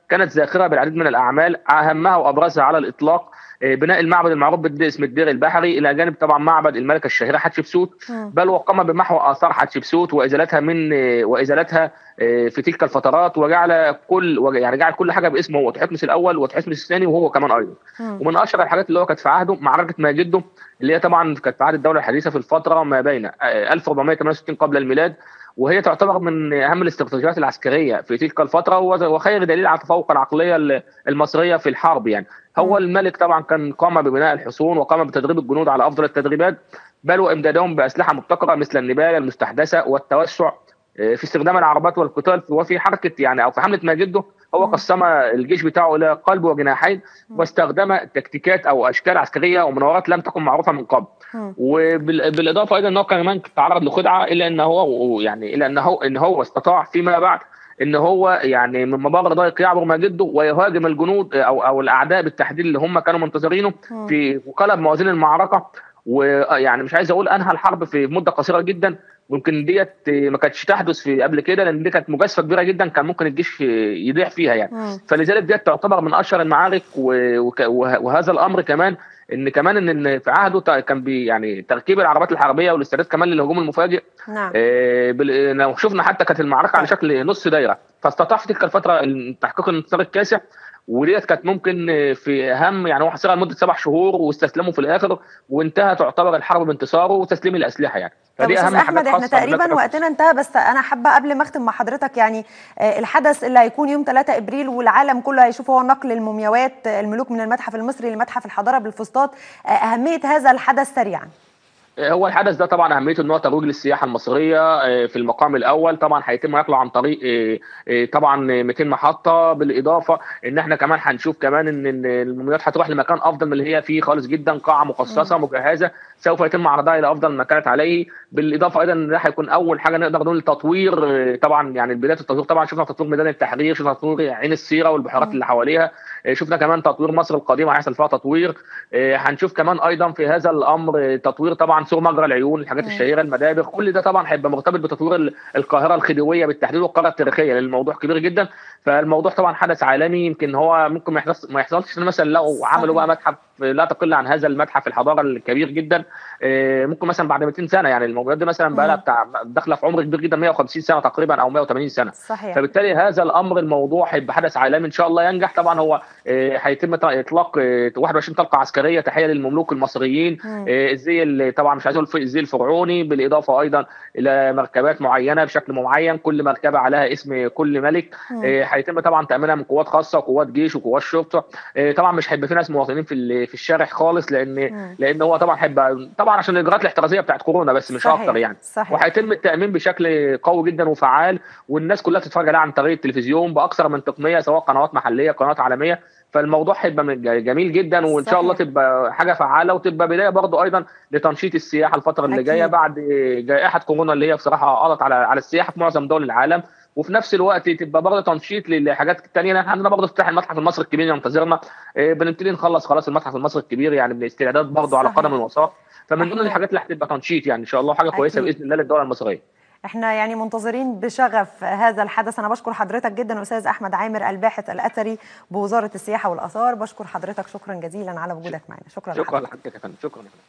كانت زاخره بالعديد من الاعمال اهمها وابرزها على الاطلاق آه، بناء المعبد المعروف باسم الدير البحري الى جانب طبعا معبد الملكه الشهيره حتشبسوت مم. بل وقام بمحو اثار حتشبسوت وازالتها من آه، وازالتها آه، في تلك الفترات وجعل كل وج- يعني جعل كل حاجه باسمه هو تحتمس الاول وتحتمس الثاني وهو كمان ايضا مم. ومن اشهر الحاجات اللي هو كانت في عهده معركه ماجده اللي هي طبعا كانت في عهد الدوله الحديثه في الفتره ما بين آه، 1468 قبل الميلاد وهي تعتبر من اهم الاستراتيجيات العسكريه في تلك الفتره وز- وخير دليل على التفوق العقليه ال- المصريه في الحرب يعني هو مم. الملك طبعا كان قام ببناء الحصون وقام بتدريب الجنود على افضل التدريبات بل وامدادهم باسلحه مبتكره مثل النبايه المستحدثه والتوسع آه، في استخدام العربات والقتال وفي حركه يعني او في حمله ماجده هو مم. قسم الجيش بتاعه الى قلب وجناحين مم. واستخدم تكتيكات او اشكال عسكريه ومناورات لم تكن معروفه من قبل مم. وبالاضافه ايضا ان هو كمان تعرض لخدعه الا ان هو يعني الا ان هو ان هو استطاع فيما بعد ان هو يعني من مبالغ ضيق يعبر ماجده ويهاجم الجنود او او الاعداء بالتحديد اللي هم كانوا منتظرينه مم. في وقلب موازين المعركه ويعني مش عايز اقول انهى الحرب في مده قصيره جدا ممكن ديت ما كانتش تحدث في قبل كده لان دي كانت مجازفه كبيره جدا كان ممكن الجيش يضيع فيها يعني مم. فلذلك ديت تعتبر من اشهر المعارك و- وك- وه- وهذا الامر كمان ان كمان ان إن في عهده ت- كان بي يعني تركيب العربات الحربيه والاستعداد كمان للهجوم المفاجئ نعم آه، بال- لو شفنا حتى كانت المعركه على شكل نص دايره فاستطاع في تلك الفتره تحقيق الانتصار الكاسح وديت كانت ممكن آه، في اهم يعني هو حصلها لمده سبع شهور واستسلموا في الاخر وانتهى تعتبر الحرب بانتصاره وتسليم الاسلحه يعني طب استاذ احمد حاجات احنا خاصة تقريبا بالملك وقتنا انتهى بس انا حابه قبل ما اختم مع حضرتك يعني آه، الحدث اللي هيكون يوم 3 ابريل والعالم كله هيشوف هو نقل المومياوات آه، الملوك من المتحف المصري لمتحف الحضاره بالفسطاط آه، اهميه هذا الحدث سريعا هو الحدث ده طبعا اهميته ان هو ترويج للسياحه المصريه آه، في المقام الاول طبعا هيتم نقله عن طريق آه، آه، طبعا 200 محطه بالاضافه ان احنا كمان هنشوف كمان ان إن المومياوات هتروح لمكان افضل من اللي هي فيه خالص جدا قاعه مخصصه مجهزه سوف يتم عرضها الى افضل ما كانت عليه بالاضافه ايضا ان ده هيكون اول حاجه نقدر نقول تطوير آه، طبعا يعني بدايه التطوير طبعا شفنا تطوير ميدان التحرير شفنا تطوير عين السيره والبحيرات مم. اللي حواليها آه، شفنا كمان تطوير مصر القديمه هيحصل فيها تطوير آه، هنشوف كمان ايضا في هذا الامر آه، تطوير طبعا سور مجرى العيون الحاجات مم. الشهيره المدابغ كل ده طبعا هيبقى مرتبط بتطوير ال- القاهره الخديويه بالتحديد والقاره التاريخيه لان الموضوع كبير جدا فالموضوع طبعا حدث عالمي يمكن هو ممكن ما يحصلش ما يحصلش مثلا لو عملوا بقى متحف لا تقل عن هذا المتحف الحضاره الكبير جدا آه، ممكن مثلا بعد 200 سنه يعني المومياوات دي مثلا بقى لها مم. بتاع داخله في عمر كبير جدا 150 سنه تقريبا او 180 سنه صحيح فبالتالي هذا الامر الموضوع هيبقى حدث عالمي ان شاء الله ينجح طبعا هو آه، هيتم ط- اطلاق آه، 21 طلقه عسكريه تحيه للمملوك المصريين مم. آه، الزي اللي طبعا مش عايز اقول في- الزي الفرعوني بالاضافه ايضا الى مركبات معينه بشكل معين كل مركبه عليها اسم كل ملك مم. آه، هيتم طبعا تامينها من قوات خاصه وقوات جيش وقوات شرطه آه، طبعا مش هيبقى في ناس مواطنين في ال- في الشارع خالص لان مم. لان هو طبعا هيبقى طبعا عشان الاجراءات الاحترازيه بتاعت كورونا بس مش صحيح. اكتر يعني صحيح وهيتم التامين بشكل قوي جدا وفعال والناس كلها تتفرج عليها عن طريق التلفزيون باكثر من تقنيه سواء قنوات محليه قنوات عالميه فالموضوع هيبقى من- جميل جدا وان شاء الله صحيح. تبقى حاجه فعاله وتبقى بدايه برضو ايضا لتنشيط السياحه الفتره اللي أكيد. جايه بعد جائحه كورونا اللي هي بصراحه قضت على على السياحه في معظم دول العالم وفي نفس الوقت تبقى برضه تنشيط لحاجات تانية احنا عندنا برضه افتتاح المتحف المصري الكبير ينتظرنا إيه، بنبتدي نخلص خلاص المتحف المصري الكبير يعني بالاستعداد برضه على صحيح. قدم وساق فمن ضمن إحنا- الحاجات اللي هتبقى تنشيط يعني ان شاء الله حاجه كويسه أكيد. باذن الله للدوله المصريه احنا يعني منتظرين بشغف هذا الحدث انا بشكر حضرتك جدا استاذ احمد عامر الباحث الاثري بوزاره السياحه والاثار بشكر حضرتك شكرا جزيلا على وجودك معنا شكرا شكرا لحضرتك. لحضرتك يا فندم شكرا يا فندم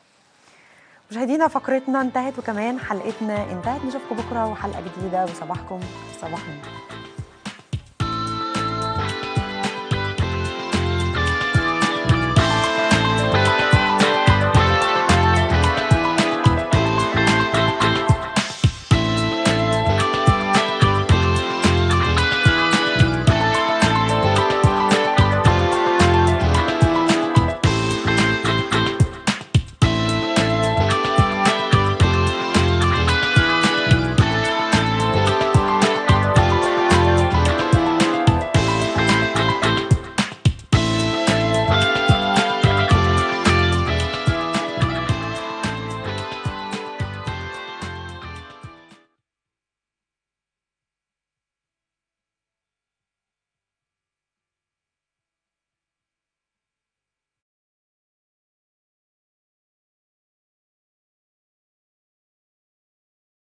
مشاهدينا فقرتنا انتهت وكمان حلقتنا انتهت نشوفكم بكره وحلقه جديده وصباحكم صباح نور